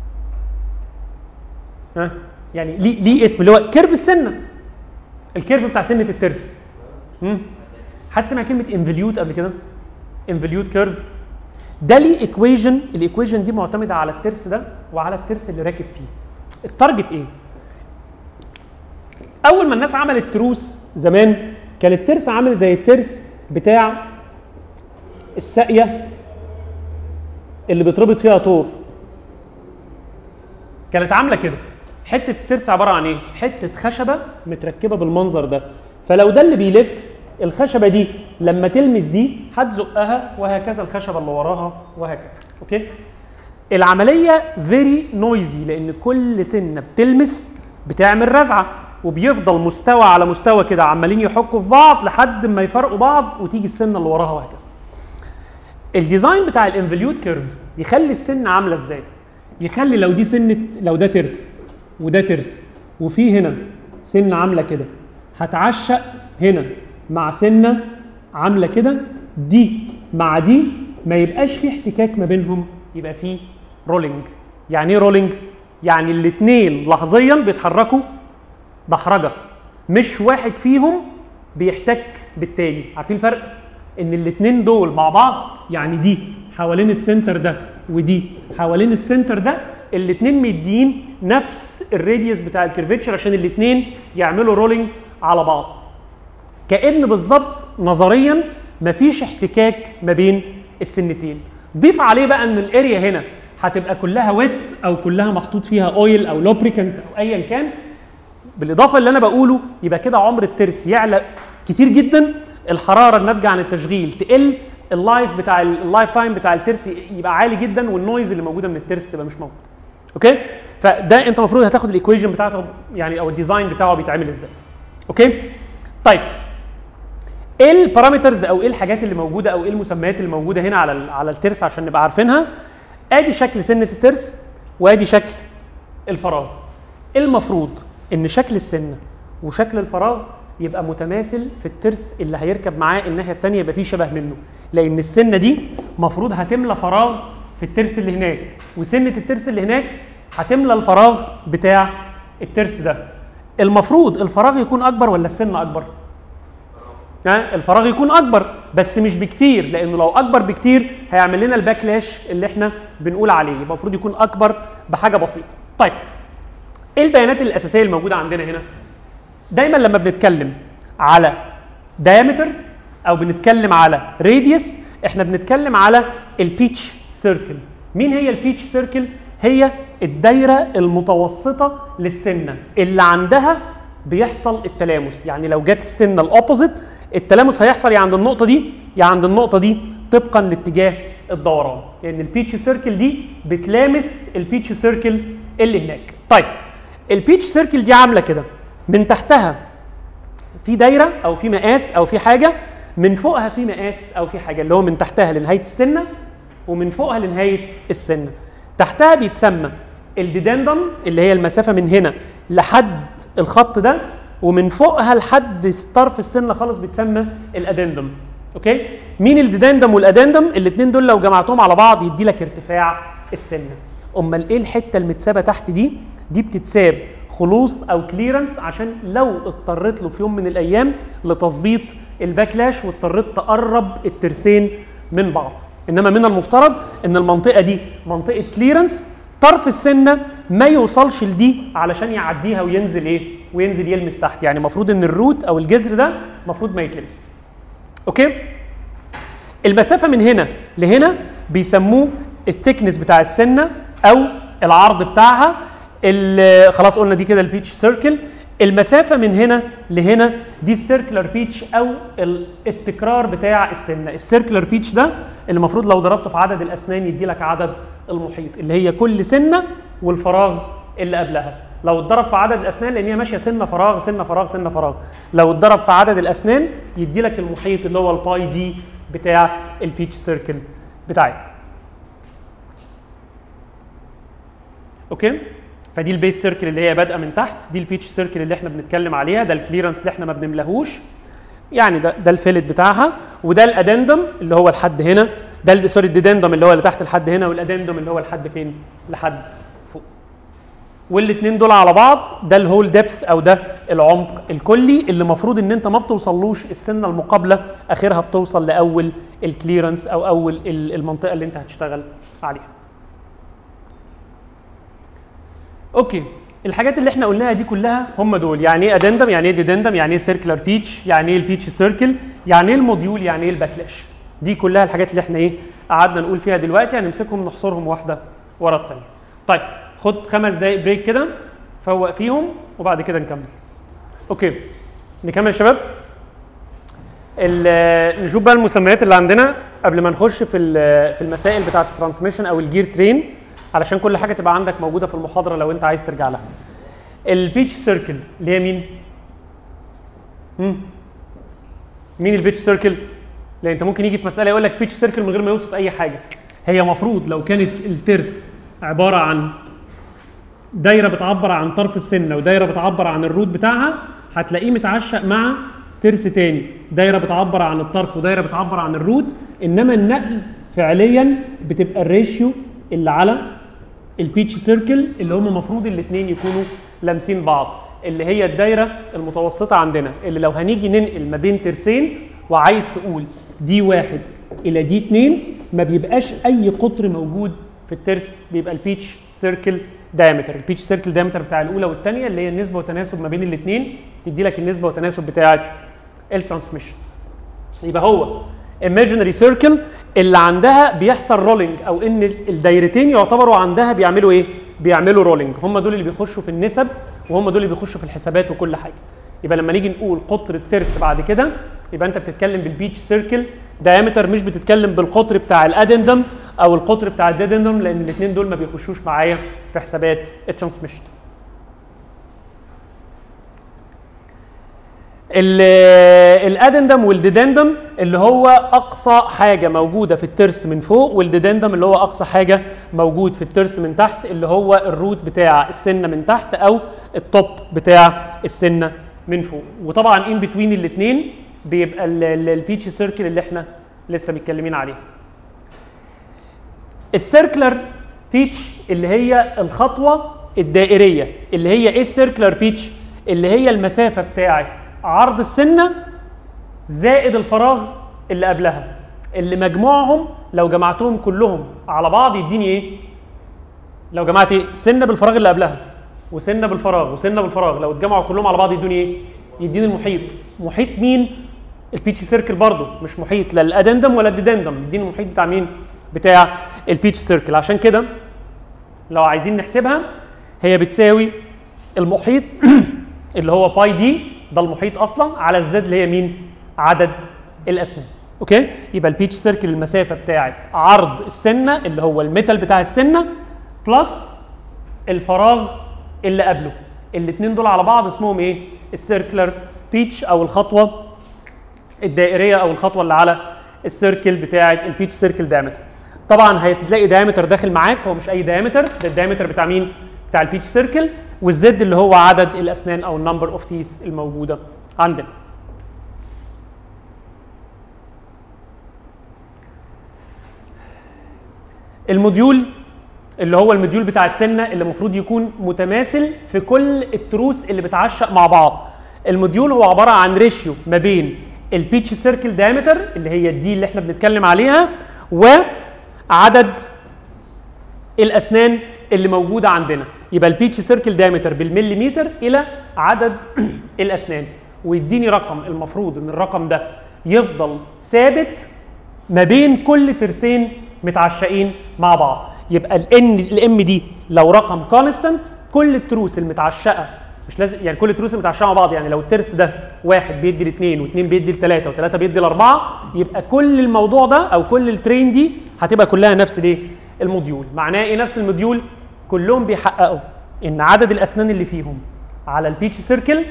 [SPEAKER 1] ها يعني ليه ليه اسم اللي هو كيرف السنه الكيرف بتاع سنه الترس مم. حد سمع كلمه انفليوت قبل كده انفليوت كيرف ده ليه ايكويجن الايكويجن دي معتمده على الترس ده وعلى الترس اللي راكب فيه التارجت ايه اول ما الناس عملت تروس زمان كان الترس عامل زي الترس بتاع الساقيه اللي بيتربط فيها طور كانت عامله كده حته الترس عباره عن ايه حته خشبه متركبه بالمنظر ده فلو ده اللي بيلف الخشبه دي لما تلمس دي هتزقها وهكذا الخشبه اللي وراها وهكذا اوكي العمليه فيري نويزي لان كل سنه بتلمس بتعمل رزعه وبيفضل مستوى على مستوى كده عمالين يحكوا في بعض لحد ما يفرقوا بعض وتيجي السنه اللي وراها وهكذا الديزاين بتاع الانفليوت كيرف يخلي السن عامله ازاي يخلي لو دي سنه لو ده ترس وده ترس وفي هنا سنه عامله كده هتعشق هنا مع سنه عامله كده دي مع دي ما يبقاش في احتكاك ما بينهم يبقى في رولينج يعني ايه رولينج يعني الاثنين لحظيا بيتحركوا دحرجه مش واحد فيهم بيحتك بالتاني عارفين الفرق ان الاثنين دول مع بعض يعني دي حوالين السنتر ده ودي حوالين السنتر ده الاثنين مدين نفس الراديوس بتاع الكيرفيتشر عشان الاثنين يعملوا رولينج على بعض كان بالظبط نظريا مفيش احتكاك ما بين السنتين ضيف عليه بقى ان الاريا هنا هتبقى كلها ويت او كلها محطوط فيها اويل او لوبريكانت او ايا كان بالاضافه اللي انا بقوله يبقى كده عمر الترس يعلى كتير جدا الحراره الناتجه عن التشغيل تقل اللايف بتاع ال- اللايف تايم بتاع الترس يبقى عالي جدا والنويز اللي موجوده من الترس تبقى مش موجود اوكي فده انت المفروض هتاخد الايكويشن بتاعته يعني او الديزاين بتاعه بيتعمل ازاي اوكي طيب ايه البارامترز او ايه الحاجات اللي موجوده او ايه المسميات اللي موجوده هنا على ال- على الترس عشان نبقى عارفينها ادي شكل سنه الترس وادي شكل الفراغ المفروض ان شكل السنه وشكل الفراغ يبقى متماثل في الترس اللي هيركب معاه الناحيه الثانيه يبقى فيه شبه منه لان السنه دي مفروض هتملى فراغ في الترس اللي هناك وسنه الترس اللي هناك هتملى الفراغ بتاع الترس ده المفروض الفراغ يكون اكبر ولا السن اكبر ها الفراغ يكون اكبر بس مش بكتير لانه لو اكبر بكتير هيعمل لنا الباكلاش اللي احنا بنقول عليه يبقى المفروض يكون اكبر بحاجه بسيطه طيب ايه البيانات الاساسيه الموجوده عندنا هنا دايما لما بنتكلم على diameter او بنتكلم على radius احنا بنتكلم على البيتش سيركل مين هي البيتش سيركل هي الدايره المتوسطه للسنه اللي عندها بيحصل التلامس يعني لو جت السنه الاوبوزيت التلامس هيحصل يا عند النقطه دي يا عند النقطه دي طبقا لاتجاه الدوران لان يعني البيتش سيركل دي بتلامس البيتش سيركل اللي هناك طيب البيتش سيركل دي عامله كده من تحتها في دايره او في مقاس او في حاجه من فوقها في مقاس او في حاجه اللي هو من تحتها لنهايه السنه ومن فوقها لنهايه السنه تحتها بيتسمى الديدندم اللي هي المسافه من هنا لحد الخط ده ومن فوقها لحد طرف السنه خالص بيتسمى الادندم اوكي مين الديدندم والادندم الاثنين دول لو جمعتهم على بعض يدي لك ارتفاع السنه امال ايه الحته المتسابه تحت دي دي بتتساب خلوص او كليرنس عشان لو اضطريت له في يوم من الايام لتظبيط الباكلاش واضطريت تقرب الترسين من بعض انما من المفترض ان المنطقه دي منطقه كليرنس طرف السنه ما يوصلش لدي علشان يعديها وينزل ايه وينزل يلمس تحت يعني المفروض ان الروت او الجذر ده المفروض ما يتلمس اوكي المسافه من هنا لهنا بيسموه الثيكنس بتاع السنه او العرض بتاعها اللي خلاص قلنا دي كده البيتش سيركل المسافة من هنا لهنا دي السيركلر بيتش أو التكرار بتاع السنة، السيركلر بيتش ده اللي المفروض لو ضربته في عدد الأسنان يدي لك عدد المحيط اللي هي كل سنة والفراغ اللي قبلها، لو اتضرب في عدد الأسنان لأن هي ماشية سنة فراغ سنة فراغ سنة فراغ، لو اتضرب في عدد الأسنان يدي لك المحيط اللي هو الباي دي بتاع البيتش سيركل بتاعتنا. اوكي؟ فدي البيس سيركل اللي هي بادئه من تحت دي البيتش سيركل اللي احنا بنتكلم عليها ده الكليرنس اللي احنا ما بنملاهوش يعني ده ده الفيلت بتاعها وده الادندم اللي هو لحد هنا ده سوري الديدندم اللي هو اللي تحت لحد هنا والادندم اللي هو لحد فين لحد فوق والاثنين دول على بعض ده الهول ديبث او ده العمق الكلي اللي المفروض ان انت ما بتوصلوش السنه المقابله اخرها بتوصل لاول الكليرنس او اول المنطقه اللي انت هتشتغل عليها اوكي الحاجات اللي احنا قلناها دي كلها هم دول يعني ايه ادندم يعني ايه ديدندم يعني ايه سيركلر بيتش يعني ايه البيتش سيركل يعني ايه الموديول يعني ايه الباكلاش دي كلها الحاجات اللي احنا ايه قعدنا نقول فيها دلوقتي هنمسكهم نحصرهم واحده ورا الثانيه طيب خد خمس دقايق بريك كده فوق فيهم وبعد كده نكمل اوكي نكمل يا شباب نشوف بقى المسميات اللي عندنا قبل ما نخش في في المسائل بتاعه الترانسميشن او الجير ترين علشان كل حاجه تبقى عندك موجوده في المحاضره لو انت عايز ترجع لها البيتش سيركل اللي هي مين مم. مين البيتش سيركل لان انت ممكن يجي في مساله يقول لك بيتش سيركل من غير ما يوصف اي حاجه هي مفروض لو كان الترس عباره عن دايره بتعبر عن طرف السنه ودايره بتعبر عن الروت بتاعها هتلاقيه متعشق مع ترس تاني دايره بتعبر عن الطرف ودايره بتعبر عن الروت انما النقل فعليا بتبقى الريشيو اللي على البيتش سيركل اللي هم المفروض الاثنين يكونوا لامسين بعض اللي هي الدايره المتوسطه عندنا اللي لو هنيجي ننقل ما بين ترسين وعايز تقول دي واحد الى دي اتنين ما بيبقاش اي قطر موجود في الترس بيبقى البيتش سيركل دايمتر البيتش سيركل دايمتر بتاع الاولى والثانيه اللي هي النسبه والتناسب ما بين الاثنين تدي لك النسبه والتناسب بتاعه الترانسميشن يبقى هو imaginary circle اللي عندها بيحصل رولينج او ان الدايرتين يعتبروا عندها بيعملوا ايه؟ بيعملوا رولينج هم دول اللي بيخشوا في النسب وهم دول اللي بيخشوا في الحسابات وكل حاجه يبقى لما نيجي نقول قطر الترس بعد كده يبقى انت بتتكلم بالبيتش سيركل دايمتر مش بتتكلم بالقطر بتاع الادندم او القطر بتاع الديدندم لان الاثنين دول ما بيخشوش معايا في حسابات الترانسميشن الادندم والديدندم اللي هو اقصى حاجه موجوده في الترس من فوق والديدندم اللي هو اقصى حاجه موجود في الترس من تحت اللي هو الروت بتاع السنه من تحت او التوب بتاع السنه من فوق وطبعا ان بتوين الاثنين بيبقى البيتش سيركل اللي احنا لسه متكلمين عليه السيركلر بيتش اللي هي الخطوه الدائريه اللي هي ايه السيركلر بيتش اللي هي المسافه بتاعه عرض السنه زائد الفراغ اللي قبلها اللي مجموعهم لو جمعتهم كلهم على بعض يديني ايه لو جمعت ايه سنه بالفراغ اللي قبلها وسنه بالفراغ وسنه بالفراغ لو اتجمعوا كلهم على بعض يدوني ايه يديني المحيط محيط مين البيتش سيركل برضه مش محيط لا الادندم ولا الديدندم يديني المحيط بتاع مين بتاع البيتش سيركل عشان كده لو عايزين نحسبها هي بتساوي المحيط اللي هو باي دي ده المحيط اصلا على الزد اللي هي مين عدد الاسنان اوكي يبقى البيتش سيركل المسافه بتاعت عرض السنه اللي هو الميتال بتاع السنه بلس الفراغ اللي قبله الاثنين دول على بعض اسمهم ايه السيركلر بيتش او الخطوه الدائريه او الخطوه اللي على السيركل بتاعه البيتش سيركل دايمتر طبعا هتلاقي دايمتر داخل معاك هو مش اي دايمتر ده الدايمتر بتاع مين بتاع البيتش سيركل والزد اللي هو عدد الاسنان او النمبر اوف تيث الموجوده عندنا الموديول اللي هو الموديول بتاع السنه اللي المفروض يكون متماثل في كل التروس اللي بتعشق مع بعض الموديول هو عباره عن ريشيو ما بين البيتش سيركل دايمتر اللي هي الدي اللي احنا بنتكلم عليها وعدد الاسنان اللي موجوده عندنا يبقى البيتش سيركل دايمتر بالمليمتر الى عدد الاسنان ويديني رقم المفروض ان الرقم ده يفضل ثابت ما بين كل ترسين متعشقين مع بعض يبقى الان الام دي لو رقم كونستنت كل التروس المتعشقه مش لازم يعني كل التروس المتعشقه مع بعض يعني لو الترس ده واحد بيدي لاثنين واثنين بيدي لثلاثه وثلاثه بيدي لاربعه يبقى كل الموضوع ده او كل الترين دي هتبقى كلها نفس الايه؟ الموديول معناه ايه نفس الموديول؟ كلهم بيحققوا ان عدد الاسنان اللي فيهم على البيتش سيركل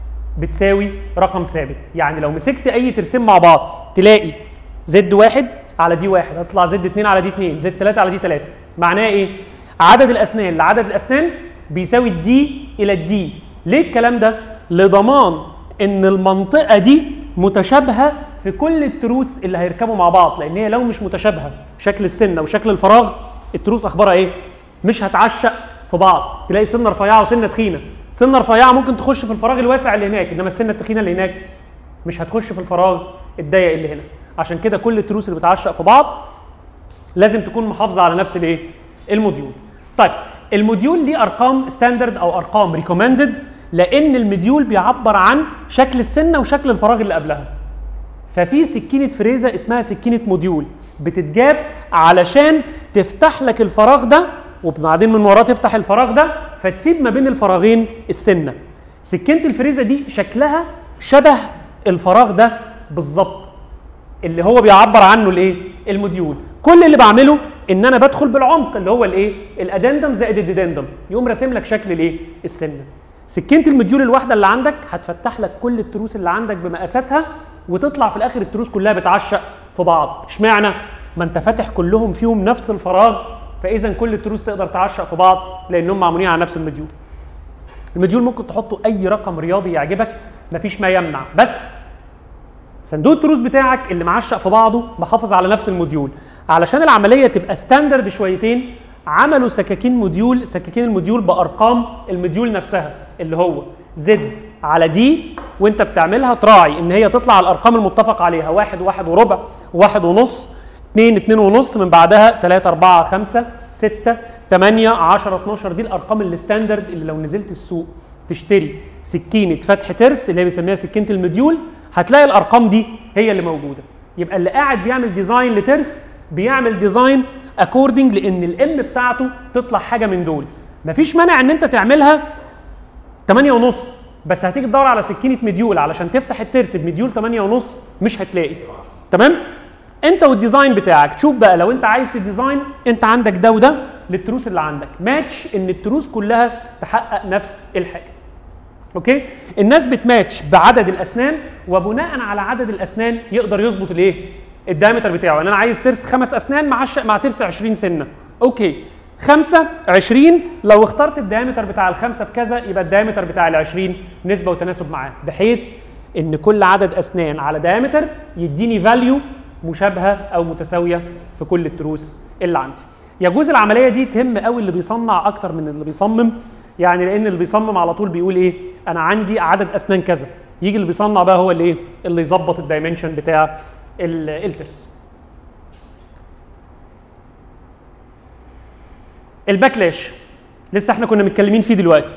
[SPEAKER 1] بتساوي رقم ثابت يعني لو مسكت اي ترسين مع بعض تلاقي زد واحد على دي واحد هتطلع زد اتنين على دي اتنين زد تلاته على دي تلاته معناه ايه؟ عدد الاسنان لعدد الاسنان بيساوي الدي الى الدي ليه الكلام ده؟ لضمان ان المنطقه دي متشابهه في كل التروس اللي هيركبوا مع بعض لان هي لو مش متشابهه شكل السنه وشكل الفراغ التروس اخبارها ايه؟ مش هتعشق في بعض تلاقي سنه رفيعه وسنه تخينه سنه رفيعه ممكن تخش في الفراغ الواسع اللي هناك انما السنه التخينه اللي هناك مش هتخش في الفراغ الضيق اللي هنا عشان كده كل التروس اللي بتعشق في بعض لازم تكون محافظه على نفس الايه الموديول طيب الموديول ليه ارقام ستاندرد او ارقام ريكومندد لان الموديول بيعبر عن شكل السنه وشكل الفراغ اللي قبلها ففي سكينه فريزه اسمها سكينه موديول بتتجاب علشان تفتح لك الفراغ ده وبعدين من وراه تفتح الفراغ ده فتسيب ما بين الفراغين السنه سكينه الفريزه دي شكلها شبه الفراغ ده بالظبط اللي هو بيعبر عنه الايه الموديول كل اللي بعمله ان انا بدخل بالعمق اللي هو الايه الادندم زائد الديدندم يقوم راسم لك شكل الايه السنه سكينه الموديول الواحده اللي عندك هتفتح لك كل التروس اللي عندك بمقاساتها وتطلع في الاخر التروس كلها بتعشق في بعض اشمعنى ما انت فاتح كلهم فيهم نفس الفراغ فاذا كل التروس تقدر تعشق في بعض لانهم معمولين على نفس المديول المديول ممكن تحطه اي رقم رياضي يعجبك مفيش ما يمنع بس صندوق التروس بتاعك اللي معشق في بعضه محافظ على نفس الموديول علشان العمليه تبقى ستاندرد شويتين عملوا سكاكين موديول سكاكين الموديول بارقام الموديول نفسها اللي هو زد على دي وانت بتعملها تراعي ان هي تطلع على الارقام المتفق عليها واحد واحد وربع واحد ونص اتنين اتنين ونص من بعدها تلاتة أربعة خمسة ستة تمانية عشرة اتناشر دي الأرقام الستاندرد اللي لو نزلت السوق تشتري سكينة فتح ترس اللي هي بيسميها سكينة المديول هتلاقي الأرقام دي هي اللي موجودة يبقى اللي قاعد بيعمل ديزاين لترس بيعمل ديزاين اكوردنج لان الام بتاعته تطلع حاجه من دول مفيش مانع ان انت تعملها 8 ونص بس هتيجي تدور على سكينه مديول علشان تفتح الترس بمديول 8 ونص مش هتلاقي تمام انت والديزاين بتاعك تشوف بقى لو انت عايز تديزاين انت عندك ده وده للتروس اللي عندك ماتش ان التروس كلها تحقق نفس الحاجه اوكي الناس بتماتش بعدد الاسنان وبناء على عدد الاسنان يقدر يظبط الايه الدايمتر بتاعه يعني انا عايز ترس خمس اسنان مع الش... مع ترس 20 سنه اوكي 5 20 لو اخترت الدايمتر بتاع الخمسه بكذا يبقى الدايمتر بتاع ال 20 نسبه وتناسب معاه بحيث ان كل عدد اسنان على دايمتر يديني فاليو مشابهه او متساويه في كل التروس اللي عندي يجوز العمليه دي تهم قوي اللي بيصنع اكتر من اللي بيصمم يعني لان اللي بيصمم على طول بيقول ايه انا عندي عدد اسنان كذا يجي اللي بيصنع بقى هو اللي ايه اللي يظبط الدايمنشن بتاع ال- الترس الباكلاش لسه احنا كنا متكلمين فيه دلوقتي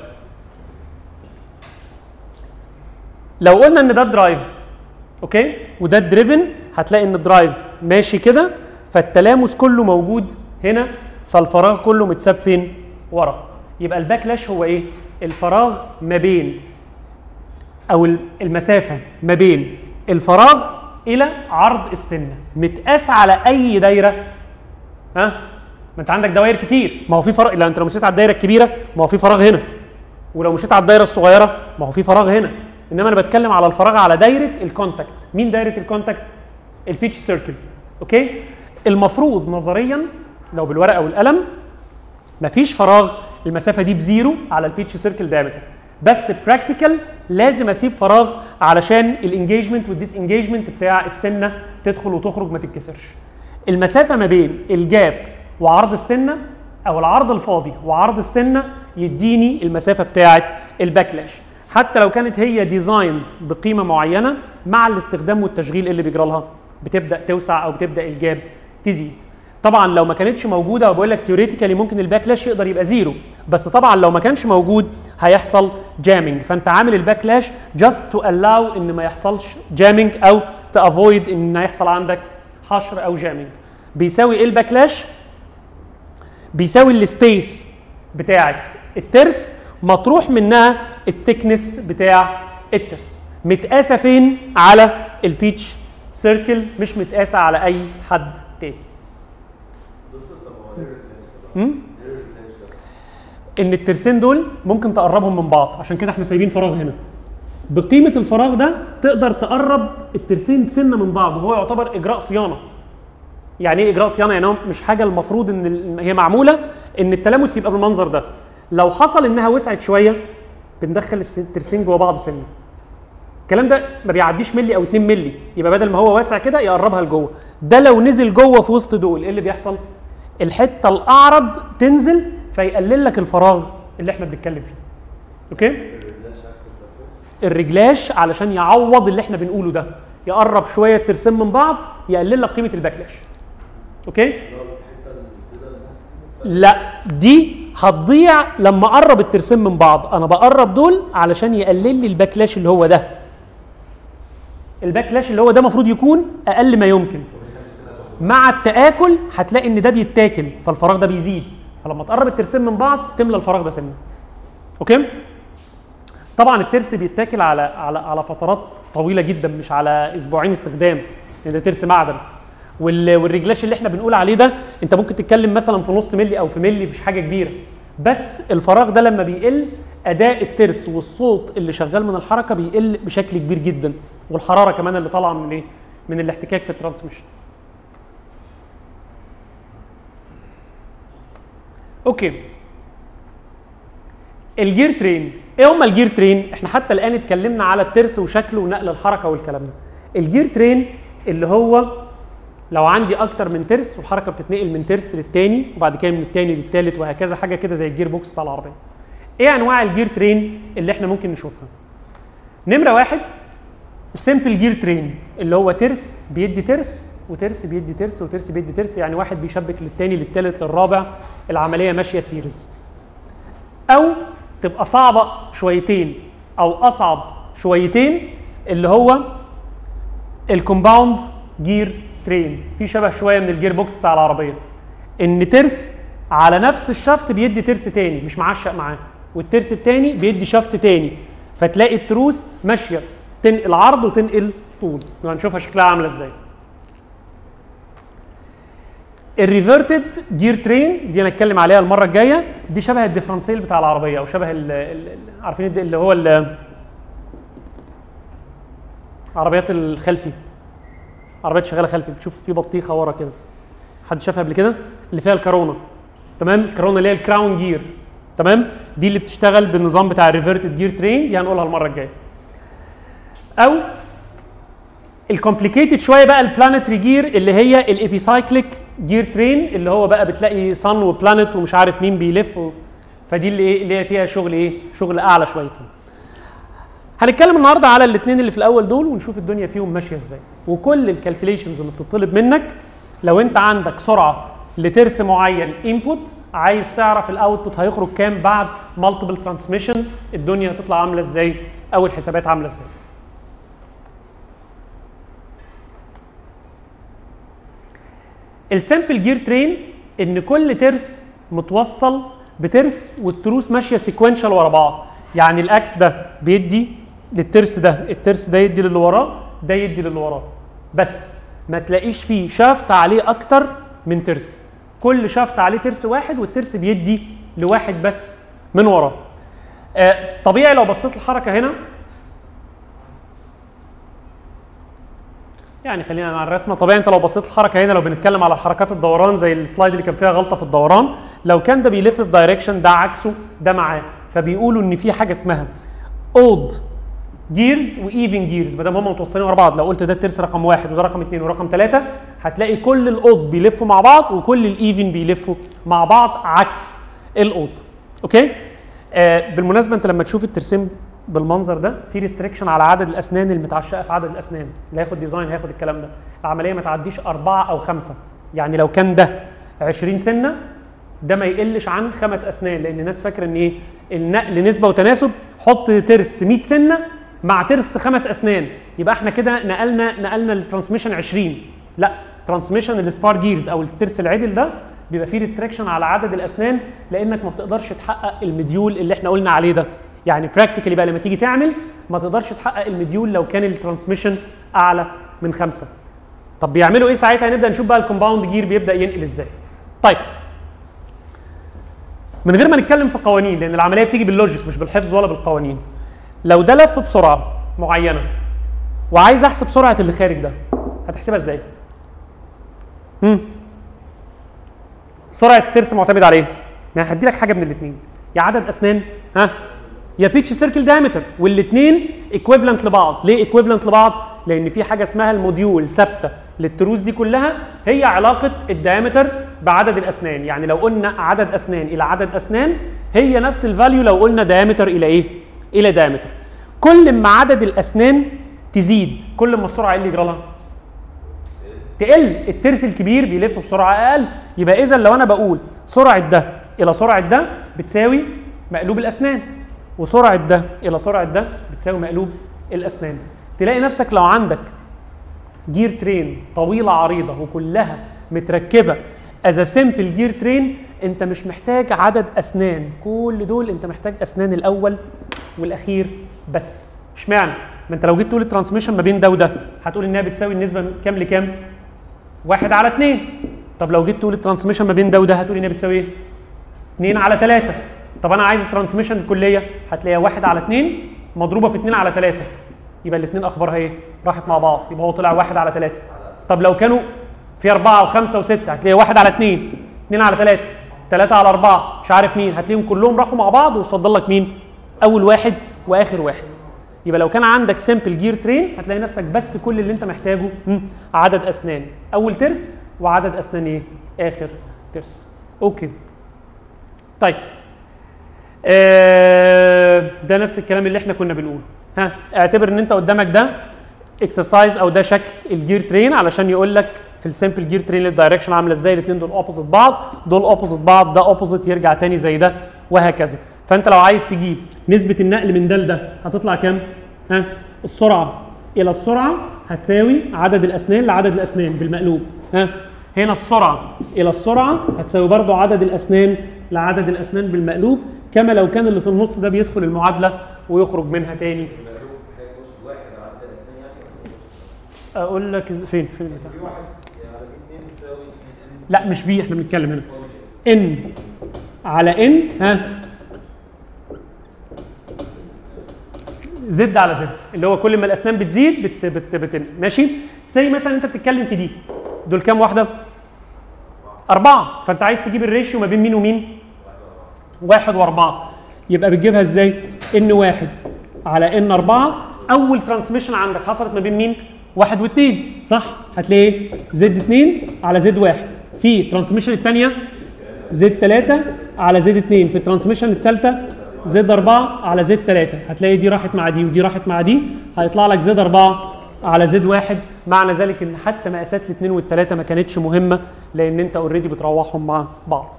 [SPEAKER 1] لو قلنا ان ده درايف اوكي وده دريفن هتلاقي ان الدرايف ماشي كده فالتلامس كله موجود هنا فالفراغ كله متساب فين ورا يبقى الباكلاش هو ايه الفراغ ما بين او ال- المسافه ما بين الفراغ الى عرض السنه متقاس على اي دايره ها ما انت عندك دوائر كتير ما هو في فراغ لو انت لو مشيت على الدايره الكبيره ما هو في فراغ هنا ولو مشيت على الدايره الصغيره ما هو في فراغ هنا انما انا بتكلم على الفراغ على دايره الكونتاكت مين دايره الكونتاكت البيتش سيركل اوكي المفروض نظريا لو بالورقه والقلم مفيش فراغ المسافه دي بزيرو على البيتش سيركل دايمتر بس براكتيكال لازم اسيب فراغ علشان الانجيجمنت والديس انجيجمنت بتاع السنه تدخل وتخرج ما تتكسرش المسافه ما بين الجاب وعرض السنه او العرض الفاضي وعرض السنه يديني المسافه بتاعه الباكلاش حتى لو كانت هي ديزايند بقيمه معينه مع الاستخدام والتشغيل اللي بيجرى لها بتبدا توسع او بتبدا الجاب تزيد طبعا لو ما كانتش موجوده وبقول لك ثيوريتيكالي ممكن الباكلاش يقدر يبقى زيرو بس طبعا لو ما كانش موجود هيحصل جامنج فانت عامل الباكلاش جاست تو الاو ان ما يحصلش جامنج او تافويد ان يحصل عندك حشر او جامنج بيساوي ايه الباكلاش بيساوي السبيس بتاعه الترس مطروح منها التكنس بتاع الترس متقاسه فين على البيتش سيركل مش متقاسه على اي حد تاني
[SPEAKER 3] دكتور طب هو ليه الريفلكس ده؟
[SPEAKER 1] م?
[SPEAKER 3] ليه الريفلكس ده؟
[SPEAKER 1] ان الترسين دول ممكن تقربهم من بعض عشان كده احنا سايبين فراغ هنا بقيمه الفراغ ده تقدر تقرب الترسين سنه من بعض وهو يعتبر اجراء صيانه يعني ايه اجراء صيانه يعني هو مش حاجه المفروض ان ال- هي معموله ان التلامس يبقى بالمنظر ده لو حصل انها وسعت شويه بندخل الس- الترسين جوه بعض سنه الكلام ده ما بيعديش ملي او 2 ملي يبقى بدل ما هو واسع كده يقربها لجوه ده لو نزل جوه في وسط دول ايه اللي بيحصل الحته الاعرض تنزل فيقلل لك الفراغ اللي احنا بنتكلم فيه اوكي
[SPEAKER 3] الريفلكس عكس الباكلاش
[SPEAKER 1] الرجلاش علشان يعوض اللي احنا بنقوله ده يقرب شويه الترسين من بعض يقلل لك قيمه الباكلاش اوكي
[SPEAKER 3] اللي هو الحته البيضاء اللي تحت
[SPEAKER 1] لا دي هتضيع لما اقرب الترسين من بعض انا بقرب دول علشان يقلل لي الباكلاش اللي هو ده الباكلاش اللي هو ده المفروض يكون اقل ما يمكن مع التآكل هتلاقي ان ده بيتاكل فالفراغ ده بيزيد فلما تقرب الترسين من بعض تملى الفراغ ده سنه اوكي طبعا الترس بيتاكل على على على فترات طويله جدا مش على اسبوعين استخدام لان ده ترس معدن وال- والرجلاش اللي احنا بنقول عليه ده انت ممكن تتكلم مثلا في نص ملي او في ملي مش حاجه كبيره بس الفراغ ده لما بيقل اداء الترس والصوت اللي شغال من الحركه بيقل بشكل كبير جدا والحراره كمان اللي طالعه من ايه من الاحتكاك في الترانسميشن اوكي الجير ترين ايه هما الجير ترين احنا حتى الان اتكلمنا على الترس وشكله ونقل الحركه والكلام ده الجير ترين اللي هو لو عندي اكتر من ترس والحركه بتتنقل من ترس للتاني وبعد كده من التاني للتالت وهكذا حاجه كده زي الجير بوكس بتاع العربيه ايه انواع الجير ترين اللي احنا ممكن نشوفها نمره واحد السمبل جير ترين اللي هو ترس بيدي ترس وترس بيدي ترس وترس بيدي ترس يعني واحد بيشبك للتاني للتالت للرابع العمليه ماشيه سيريز او تبقى صعبه شويتين او اصعب شويتين اللي هو الكومباوند جير ترين في شبه شويه من الجير بوكس بتاع العربيه ان ترس على نفس الشفط بيدي ترس تاني مش معشق معاه والترس التاني بيدي شفط تاني فتلاقي التروس ماشيه تنقل عرض وتنقل طول وهنشوفها شكلها عامله ازاي الريفرتد جير ترين دي انا اتكلم عليها المره الجايه دي شبه الديفرنسيل بتاع العربيه او شبه ال ال ال- عارفين الد- اللي هو ال- عربيات الخلفي عربيات شغاله خلفي بتشوف في بطيخه ورا كده حد شافها قبل كده اللي فيها الكورونا تمام الكورونا اللي هي الكراون جير تمام دي اللي بتشتغل بالنظام بتاع الريفرتد جير ترين دي هنقولها المره الجايه او الكومبليكيتد شويه بقى البلانتري جير اللي هي الابيسايكليك جير ترين اللي هو بقى بتلاقي صن وبلانت ومش عارف مين بيلف و... فدي اللي ايه اللي هي فيها شغل ايه شغل اعلى شويتين هنتكلم النهارده على الاثنين اللي في الاول دول ونشوف الدنيا فيهم ماشيه ازاي وكل الكالكوليشنز اللي بتطلب منك لو انت عندك سرعه لترس معين انبوت عايز تعرف الاوتبوت هيخرج كام بعد مالتيبل ترانسميشن الدنيا هتطلع عامله ازاي او الحسابات عامله ازاي السامبل جير ترين ان كل ترس متوصل بترس والتروس ماشيه سيكونشال ورا بعض يعني الاكس ده بيدي للترس ده الترس ده يدي للي وراه ده يدي للي وراه بس ما تلاقيش فيه شافت عليه اكتر من ترس كل شافت عليه ترس واحد والترس بيدي لواحد بس من وراه آه طبيعي لو بصيت الحركه هنا يعني خلينا مع الرسمه طبيعي انت لو بصيت الحركه هنا لو بنتكلم على حركات الدوران زي السلايد اللي كان فيها غلطه في الدوران لو كان ده بيلف في دايركشن ده عكسه ده معاه فبيقولوا ان في حاجه اسمها اود جيرز وايفن جيرز ما دام هم متوصلين ورا بعض لو قلت ده الترس رقم واحد وده رقم اثنين ورقم ثلاثه هتلاقي كل الاود بيلفوا مع بعض وكل الايفن بيلفوا مع بعض عكس الاود اوكي آه بالمناسبه انت لما تشوف الترسيم بالمنظر ده في ريستريكشن على عدد الاسنان المتعشقه في عدد الاسنان اللي هياخد ديزاين هياخد الكلام ده العمليه ما تعديش اربعه او خمسه يعني لو كان ده 20 سنه ده ما يقلش عن خمس اسنان لان الناس فاكره ان ايه النقل نسبه وتناسب حط ترس 100 سنه مع ترس خمس اسنان يبقى احنا كده نقلنا نقلنا الترانسميشن 20 لا ترانسميشن السبار جيرز او الترس العدل ده بيبقى فيه ريستريكشن على عدد الاسنان لانك ما بتقدرش تحقق المديول اللي احنا قلنا عليه ده يعني براكتيكالي بقى لما تيجي تعمل ما تقدرش تحقق المديول لو كان الترانسميشن اعلى من خمسه طب بيعملوا ايه ساعتها هنبدا نشوف بقى الكومباوند جير بيبدا ينقل ازاي طيب من غير ما نتكلم في قوانين لان العمليه بتيجي باللوجيك مش بالحفظ ولا بالقوانين لو ده لف بسرعه معينه وعايز احسب سرعه اللي خارج ده هتحسبها ازاي امم سرعه الترس معتمد على ايه يعني هدي لك حاجه من الاثنين يا عدد اسنان ها يا بيتش سيركل دايمتر والاثنين ايكويفالنت لبعض ليه ايكويفالنت لبعض لان في حاجه اسمها الموديول ثابته للتروس دي كلها هي علاقه الدايمتر بعدد الاسنان يعني لو قلنا عدد اسنان الى عدد اسنان هي نفس الفاليو لو قلنا دايمتر الى ايه الى دايمتر كل ما عدد الاسنان تزيد كل ما السرعه ايه اللي يجرى لها تقل الترس الكبير بيلف بسرعه اقل يبقى اذا لو انا بقول سرعه ده الى سرعه ده بتساوي مقلوب الاسنان وسرعه ده الى سرعه ده بتساوي مقلوب الاسنان تلاقي نفسك لو عندك جير ترين طويله عريضه وكلها متركبه از سمبل جير ترين انت مش محتاج عدد اسنان كل دول انت محتاج اسنان الاول والاخير بس اشمعنى ما انت لو جيت تقول الترانسميشن ما بين ده وده هتقول انها بتساوي النسبه كام لكام واحد على اتنين طب لو جيت تقول الترانسميشن ما بين ده وده هتقول انها بتساوي ايه 2 على 3 طب انا عايز الترانسميشن الكليه هتلاقيها 1 على 2 مضروبه في 2 على 3 يبقى الاثنين اخبارها ايه؟ راحت مع بعض يبقى هو طلع 1 على 3 طب لو كانوا في 4 و5 و6 هتلاقي 1 على 2 2 على 3 3 على 4 مش عارف مين هتلاقيهم كلهم راحوا مع بعض وفضل لك مين؟ اول واحد واخر واحد يبقى لو كان عندك سمبل جير ترين هتلاقي نفسك بس كل اللي انت محتاجه مم، عدد اسنان اول ترس وعدد اسنان ايه؟ اخر ترس اوكي طيب آه ده نفس الكلام اللي احنا كنا بنقوله ها اعتبر ان انت قدامك ده اكسرسايز او ده شكل الجير ترين علشان يقول لك في السمبل جير ترين الدايركشن عامله ازاي الاثنين دول اوبوزيت بعض دول اوبوزيت بعض ده اوبوزيت يرجع تاني زي ده وهكذا فانت لو عايز تجيب نسبه النقل من ده لده هتطلع كام ها السرعه الى السرعه هتساوي عدد الاسنان لعدد الاسنان بالمقلوب ها هنا السرعه الى السرعه هتساوي برضو عدد الاسنان لعدد الاسنان بالمقلوب كما لو كان اللي في النص ده بيدخل المعادله ويخرج منها تاني
[SPEAKER 2] المقلوب هيقصد واحد على عدد الاسنان يعني ولا إيه؟
[SPEAKER 1] اقول لك إز- فين فين البتاع
[SPEAKER 2] في واحد على في اثنين تساوي ان
[SPEAKER 1] لا مش في احنا بنتكلم هنا ان على ان ها زد على زد اللي هو كل ما الاسنان بتزيد بت بت بت ماشي زي مثلا انت بتتكلم في دي دول كام واحده أربعة فأنت عايز تجيب الريشيو ما بين مين ومين؟ واحد وأربعة يبقى بتجيبها إزاي؟ إن واحد على إن أربعة أول ترانسميشن عندك حصلت ما بين مين؟ واحد واثنين صح؟ هتلاقي إيه؟ زد اثنين على زد واحد في الترانسميشن الثانية زد 3 على زد 2 في الترانسميشن الثالثه زد 4 على زد 3 هتلاقي دي راحت مع دي ودي راحت مع دي هيطلع لك زد 4 على زد 1 معنى ذلك ان حتى مقاسات الاثنين والثلاثه ما كانتش مهمه لان انت اوريدي بتروحهم مع بعض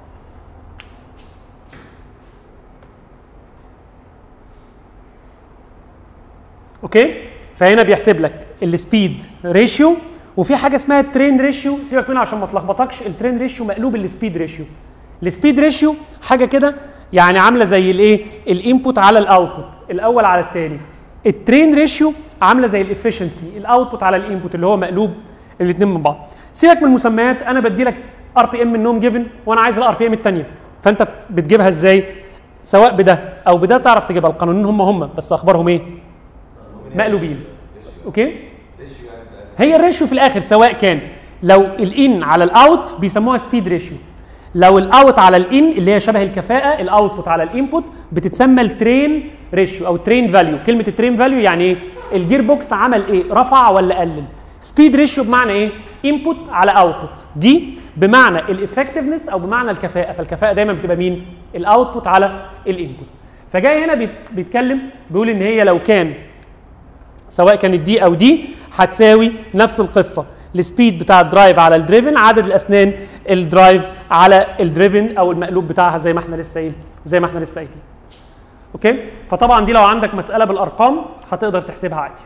[SPEAKER 1] اوكي فهنا بيحسب لك السبيد ريشيو وفي حاجه اسمها الترين ريشيو سيبك منها عشان ما تلخبطكش الترين ريشيو مقلوب السبيد ريشيو السبيد ريشيو حاجه كده يعني عامله زي الايه الانبوت على الاوتبوت الاول على الثاني الترين ريشيو عامله زي الافشنسي الاوتبوت على الانبوت اللي هو مقلوب الاثنين من بعض سيبك من المسميات انا بدي لك ار بي ام منهم جيفن وانا عايز الار بي ام الثانيه فانت بتجيبها ازاي سواء بده او بده تعرف تجيبها القانونين هم هم بس اخبارهم ايه مقلوبين اوكي هي الريشيو في الاخر سواء كان لو الان على الاوت بيسموها سبيد ريشيو لو الاوت على الان اللي هي شبه الكفاءه الاوتبوت على الانبوت بتتسمى الترين ريشيو او ترين فاليو كلمه الترين فاليو يعني ايه الجير بوكس عمل ايه رفع ولا قلل سبيد ريشيو بمعنى ايه انبوت على اوتبوت دي بمعنى الافكتفنس او بمعنى الكفاءه فالكفاءه دايما بتبقى مين الاوتبوت على الانبوت فجاي هنا بيت- بيتكلم بيقول ان هي لو كان سواء كانت دي او دي هتساوي نفس القصه السبيد بتاع الدرايف على الدريفن عدد الاسنان الدرايف على الدريفن او المقلوب بتاعها زي ما احنا لسه ايه زي ما احنا لسه قايلين اوكي فطبعا دي لو عندك مساله بالارقام هتقدر تحسبها عادي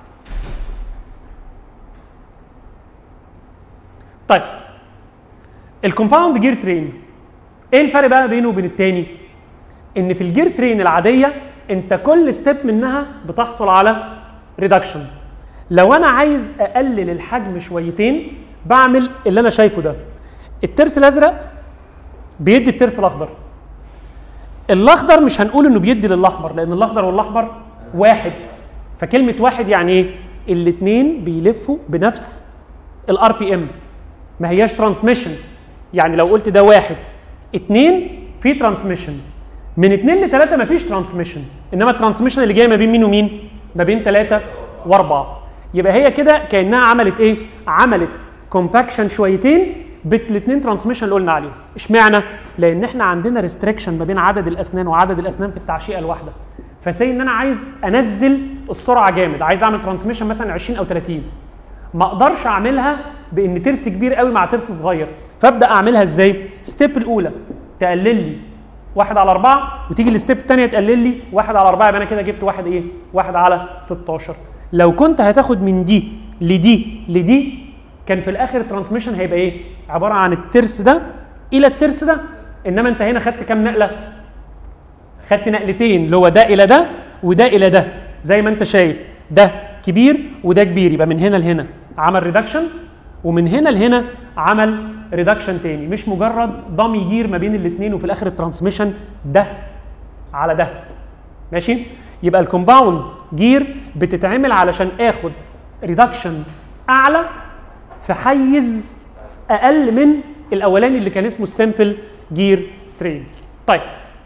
[SPEAKER 1] طيب الكومباوند جير ترين ايه الفرق بقى بينه وبين التاني ان في الجير ترين العاديه انت كل ستيب منها بتحصل على ريدكشن لو انا عايز اقلل الحجم شويتين بعمل اللي انا شايفه ده الترس الازرق بيدي الترس الاخضر الاخضر مش هنقول انه بيدي للاحمر لان الاخضر والاحمر واحد فكلمه واحد يعني ايه الاثنين بيلفوا بنفس الار بي ام ما هياش ترانسميشن يعني لو قلت ده واحد اتنين في ترانسميشن من اتنين لتلاته مفيش ترانسميشن انما الترانسميشن اللي جاي ما بين مين ومين؟ ما بين تلاته واربعه يبقى هي كده كانها عملت ايه؟ عملت كومباكشن شويتين بالاثنين ترانسميشن اللي قلنا عليهم اشمعنى؟ لان احنا عندنا ريستريكشن ما بين عدد الاسنان وعدد الاسنان في التعشيقه الواحده فسي ان انا عايز انزل السرعه جامد عايز اعمل ترانسميشن مثلا 20 او 30 ما اقدرش اعملها بان ترس كبير قوي مع ترس صغير فابدا اعملها ازاي ستيب الاولى تقلل لي واحد على أربعة وتيجي الستيب الثانية تقلل لي واحد على أربعة يبقى أنا كده جبت واحد إيه؟ واحد على 16 لو كنت هتاخد من دي لدي لدي كان في الآخر الترانسميشن هيبقى إيه؟ عبارة عن الترس ده إلى الترس ده إنما أنت هنا خدت كام نقلة؟ خدت نقلتين اللي هو ده الى ده وده الى ده زي ما انت شايف ده كبير وده كبير يبقى من هنا لهنا عمل ريدكشن ومن هنا لهنا عمل ريدكشن تاني مش مجرد ضم يجير ما بين الاثنين وفي الاخر الترانسميشن ده على ده ماشي يبقى الكومباوند جير بتتعمل علشان اخد ريدكشن اعلى في حيز اقل من الاولاني اللي كان اسمه السمبل جير ترين طيب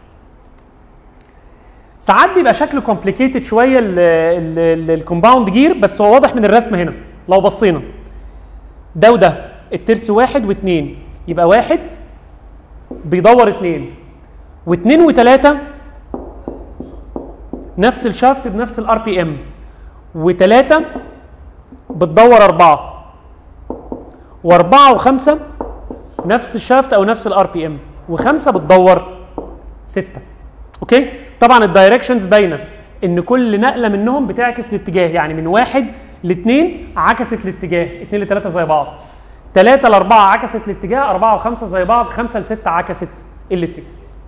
[SPEAKER 1] ساعات بيبقى شكله كومبليكيتد شويه الكومباوند جير بس هو واضح من الرسم هنا لو بصينا ده وده الترس واحد واثنين يبقى واحد بيدور اثنين واثنين وثلاثه نفس الشافت بنفس الار بي ام وثلاثه بتدور اربعه واربعه وخمسه نفس الشافت او نفس الار بي ام وخمسه بتدور سته اوكي طبعا الدايركشنز باينه ان كل نقله منهم بتعكس الاتجاه يعني من واحد لاثنين عكست الاتجاه اثنين لثلاثه زي بعض ثلاثه لاربعه عكست الاتجاه اربعه وخمسه زي بعض خمسه لسته عكست الاتجاه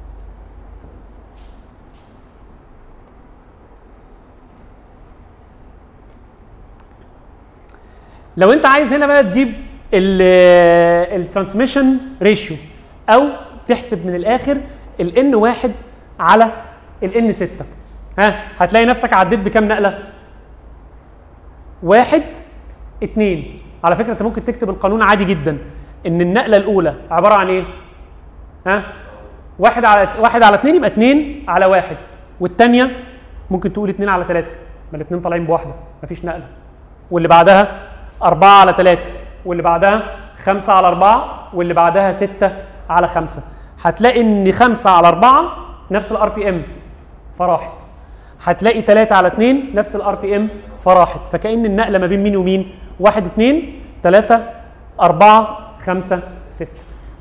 [SPEAKER 1] لو انت عايز هنا بقى تجيب الترانسميشن ريشيو او تحسب من الاخر الان واحد على الان 6 ها هتلاقي نفسك عديت بكام نقله؟ واحد اتنين على فكره انت ممكن تكتب القانون عادي جدا ان النقله الاولى عباره عن ايه ها واحد على واحد على اتنين يبقى اتنين على واحد والتانيه ممكن تقول اتنين على تلاته ما الاتنين طالعين بواحده مفيش نقله واللي بعدها أربعة على تلاتة واللي بعدها خمسة على أربعة واللي بعدها ستة على خمسة هتلاقي إن خمسة على أربعة نفس الار بي ام فراحت هتلاقي تلاتة على اتنين نفس الار بي ام فراحت فكأن النقلة ما بين مين ومين واحد اتنين تلاتة أربعة خمسة ستة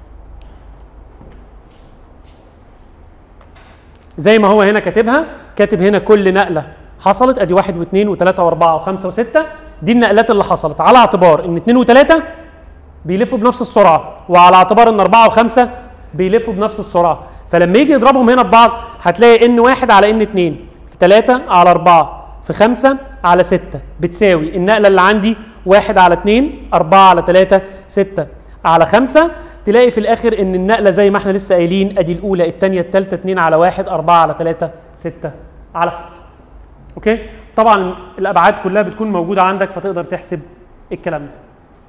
[SPEAKER 1] زي ما هو هنا كاتبها كاتب هنا كل نقله حصلت ادي واحد واثنين وثلاثه واربعه وخمسه وسته دي النقلات اللي حصلت على اعتبار ان اثنين وثلاثه بيلفوا بنفس السرعه وعلى اعتبار ان اربعه وخمسه بيلفوا بنفس السرعه فلما يجي يضربهم هنا ببعض هتلاقي ان واحد على ان اثنين في ثلاثه على اربعه في خمسه على سته بتساوي النقله اللي عندي واحد على اثنين اربعه على ثلاثه سته على خمسه تلاقي في الاخر ان النقله زي ما احنا لسه قايلين ادي الاولى الثانيه الثالثه 2 على 1 4 على 3 6 على 5 اوكي طبعا الابعاد كلها بتكون موجوده عندك فتقدر تحسب الكلام ده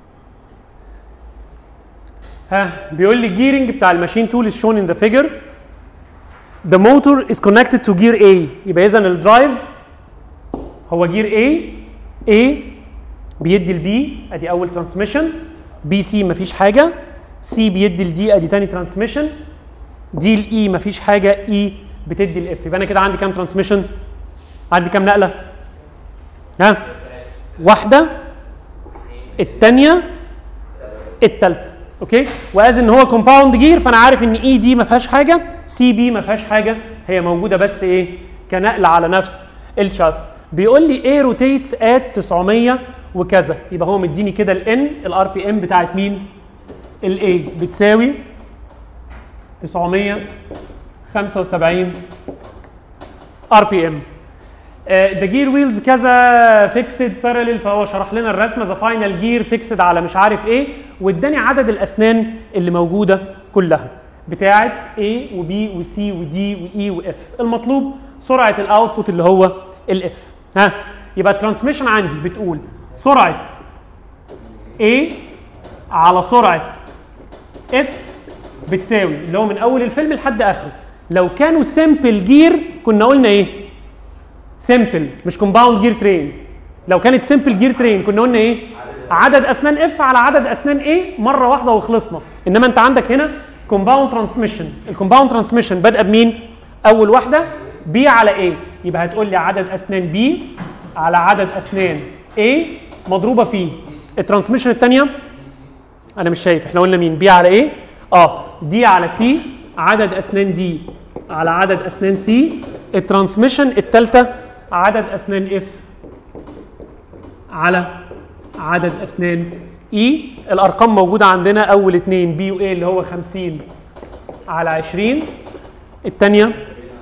[SPEAKER 1] ها بيقول لي الجيرنج بتاع الماشين تول is shown in the figure the motor is connected to gear A يبقى اذا الدرايف هو جير A A بيدي البي ادي اول ترانسميشن بي سي مفيش حاجه سي بيدي الدي ادي تاني ترانسميشن دي الاي مفيش حاجه اي بتدي الاف يبقى انا كده عندي كام ترانسميشن عندي كام نقله ها واحده الثانيه الثالثه اوكي واز ان هو كومباوند جير فانا عارف ان اي دي ما فيهاش حاجه سي بي ما فيهاش حاجه هي موجوده بس ايه كنقل على نفس الشافت بيقول لي ايه روتيتس ات 900 وكذا يبقى هو مديني كده الان الار بي ام بتاعت مين الاي بتساوي 975 ار بي ام ذا جير ويلز كذا فيكسد بارلل فهو شرح لنا الرسمه ذا فاينل جير فيكسد على مش عارف ايه واداني عدد الاسنان اللي موجوده كلها بتاعه A و B و C و D و E و F المطلوب سرعه الاوتبوت اللي هو الاف ها يبقى الترانسميشن عندي بتقول سرعه A على سرعه F بتساوي اللي هو من اول الفيلم لحد اخره لو كانوا سمبل جير كنا قلنا ايه سمبل مش كومباوند جير ترين لو كانت سمبل جير ترين كنا قلنا ايه عدد اسنان اف على عدد اسنان ايه مره واحده وخلصنا انما انت عندك هنا كومباوند ترانسميشن الكومباوند ترانسميشن بادئه بمين اول واحده بي على ايه يبقى هتقول لي عدد اسنان بي على عدد اسنان ايه مضروبه في الترانسميشن الثانيه انا مش شايف احنا قلنا مين بي على ايه اه دي على سي عدد اسنان دي على عدد اسنان سي الترانسميشن الثالثه عدد اسنان اف على عدد اسنان اي الارقام موجوده عندنا اول اتنين بي واي اللي هو 50 على 20 الثانيه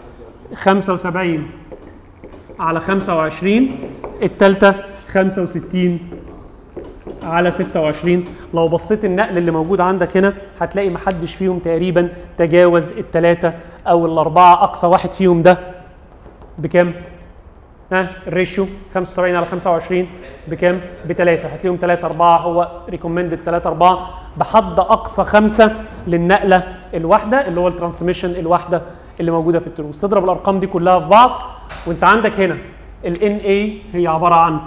[SPEAKER 1] 75 على 25 الثالثه 65 على 26 لو بصيت النقل اللي موجود عندك هنا هتلاقي محدش فيهم تقريبا تجاوز الثلاثه او الاربعه اقصى واحد فيهم ده بكام؟ ها الريشيو 75 على 25 بكام؟ بثلاثه هتلاقيهم 3 4 هو ريكومندد 3 4 بحد اقصى خمسه للنقله الواحده اللي هو الترانسميشن الواحده اللي موجوده في التروس تضرب الارقام دي كلها في بعض وانت عندك هنا الان اي هي عباره عن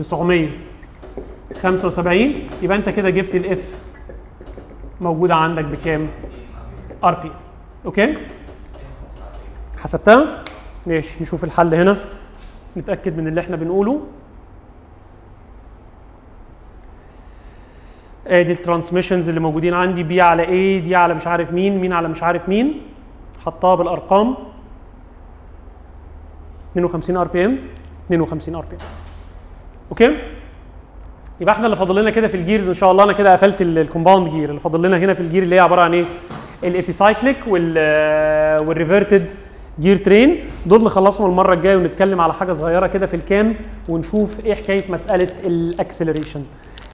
[SPEAKER 1] 975 يبقى انت كده جبت الاف موجوده عندك بكام؟ ار بي اوكي؟ حسبتها؟ ماشي نشوف الحل هنا نتاكد من اللي احنا بنقوله ادي الترانسميشنز اللي موجودين عندي بي على ايه دي على مش عارف مين مين على مش عارف مين حطها بالارقام 52 ار بي ام 52 ار بي ام اوكي يبقى احنا اللي فاضل لنا كده في الجيرز ان شاء الله انا كده قفلت الكومباوند جير اللي فاضل لنا هنا في الجير اللي هي عباره عن ايه الابيسايكليك وال والريفرتد جير ترين دول نخلصهم المره الجايه ونتكلم على حاجه صغيره كده في الكام ونشوف ايه حكايه مساله الاكسلريشن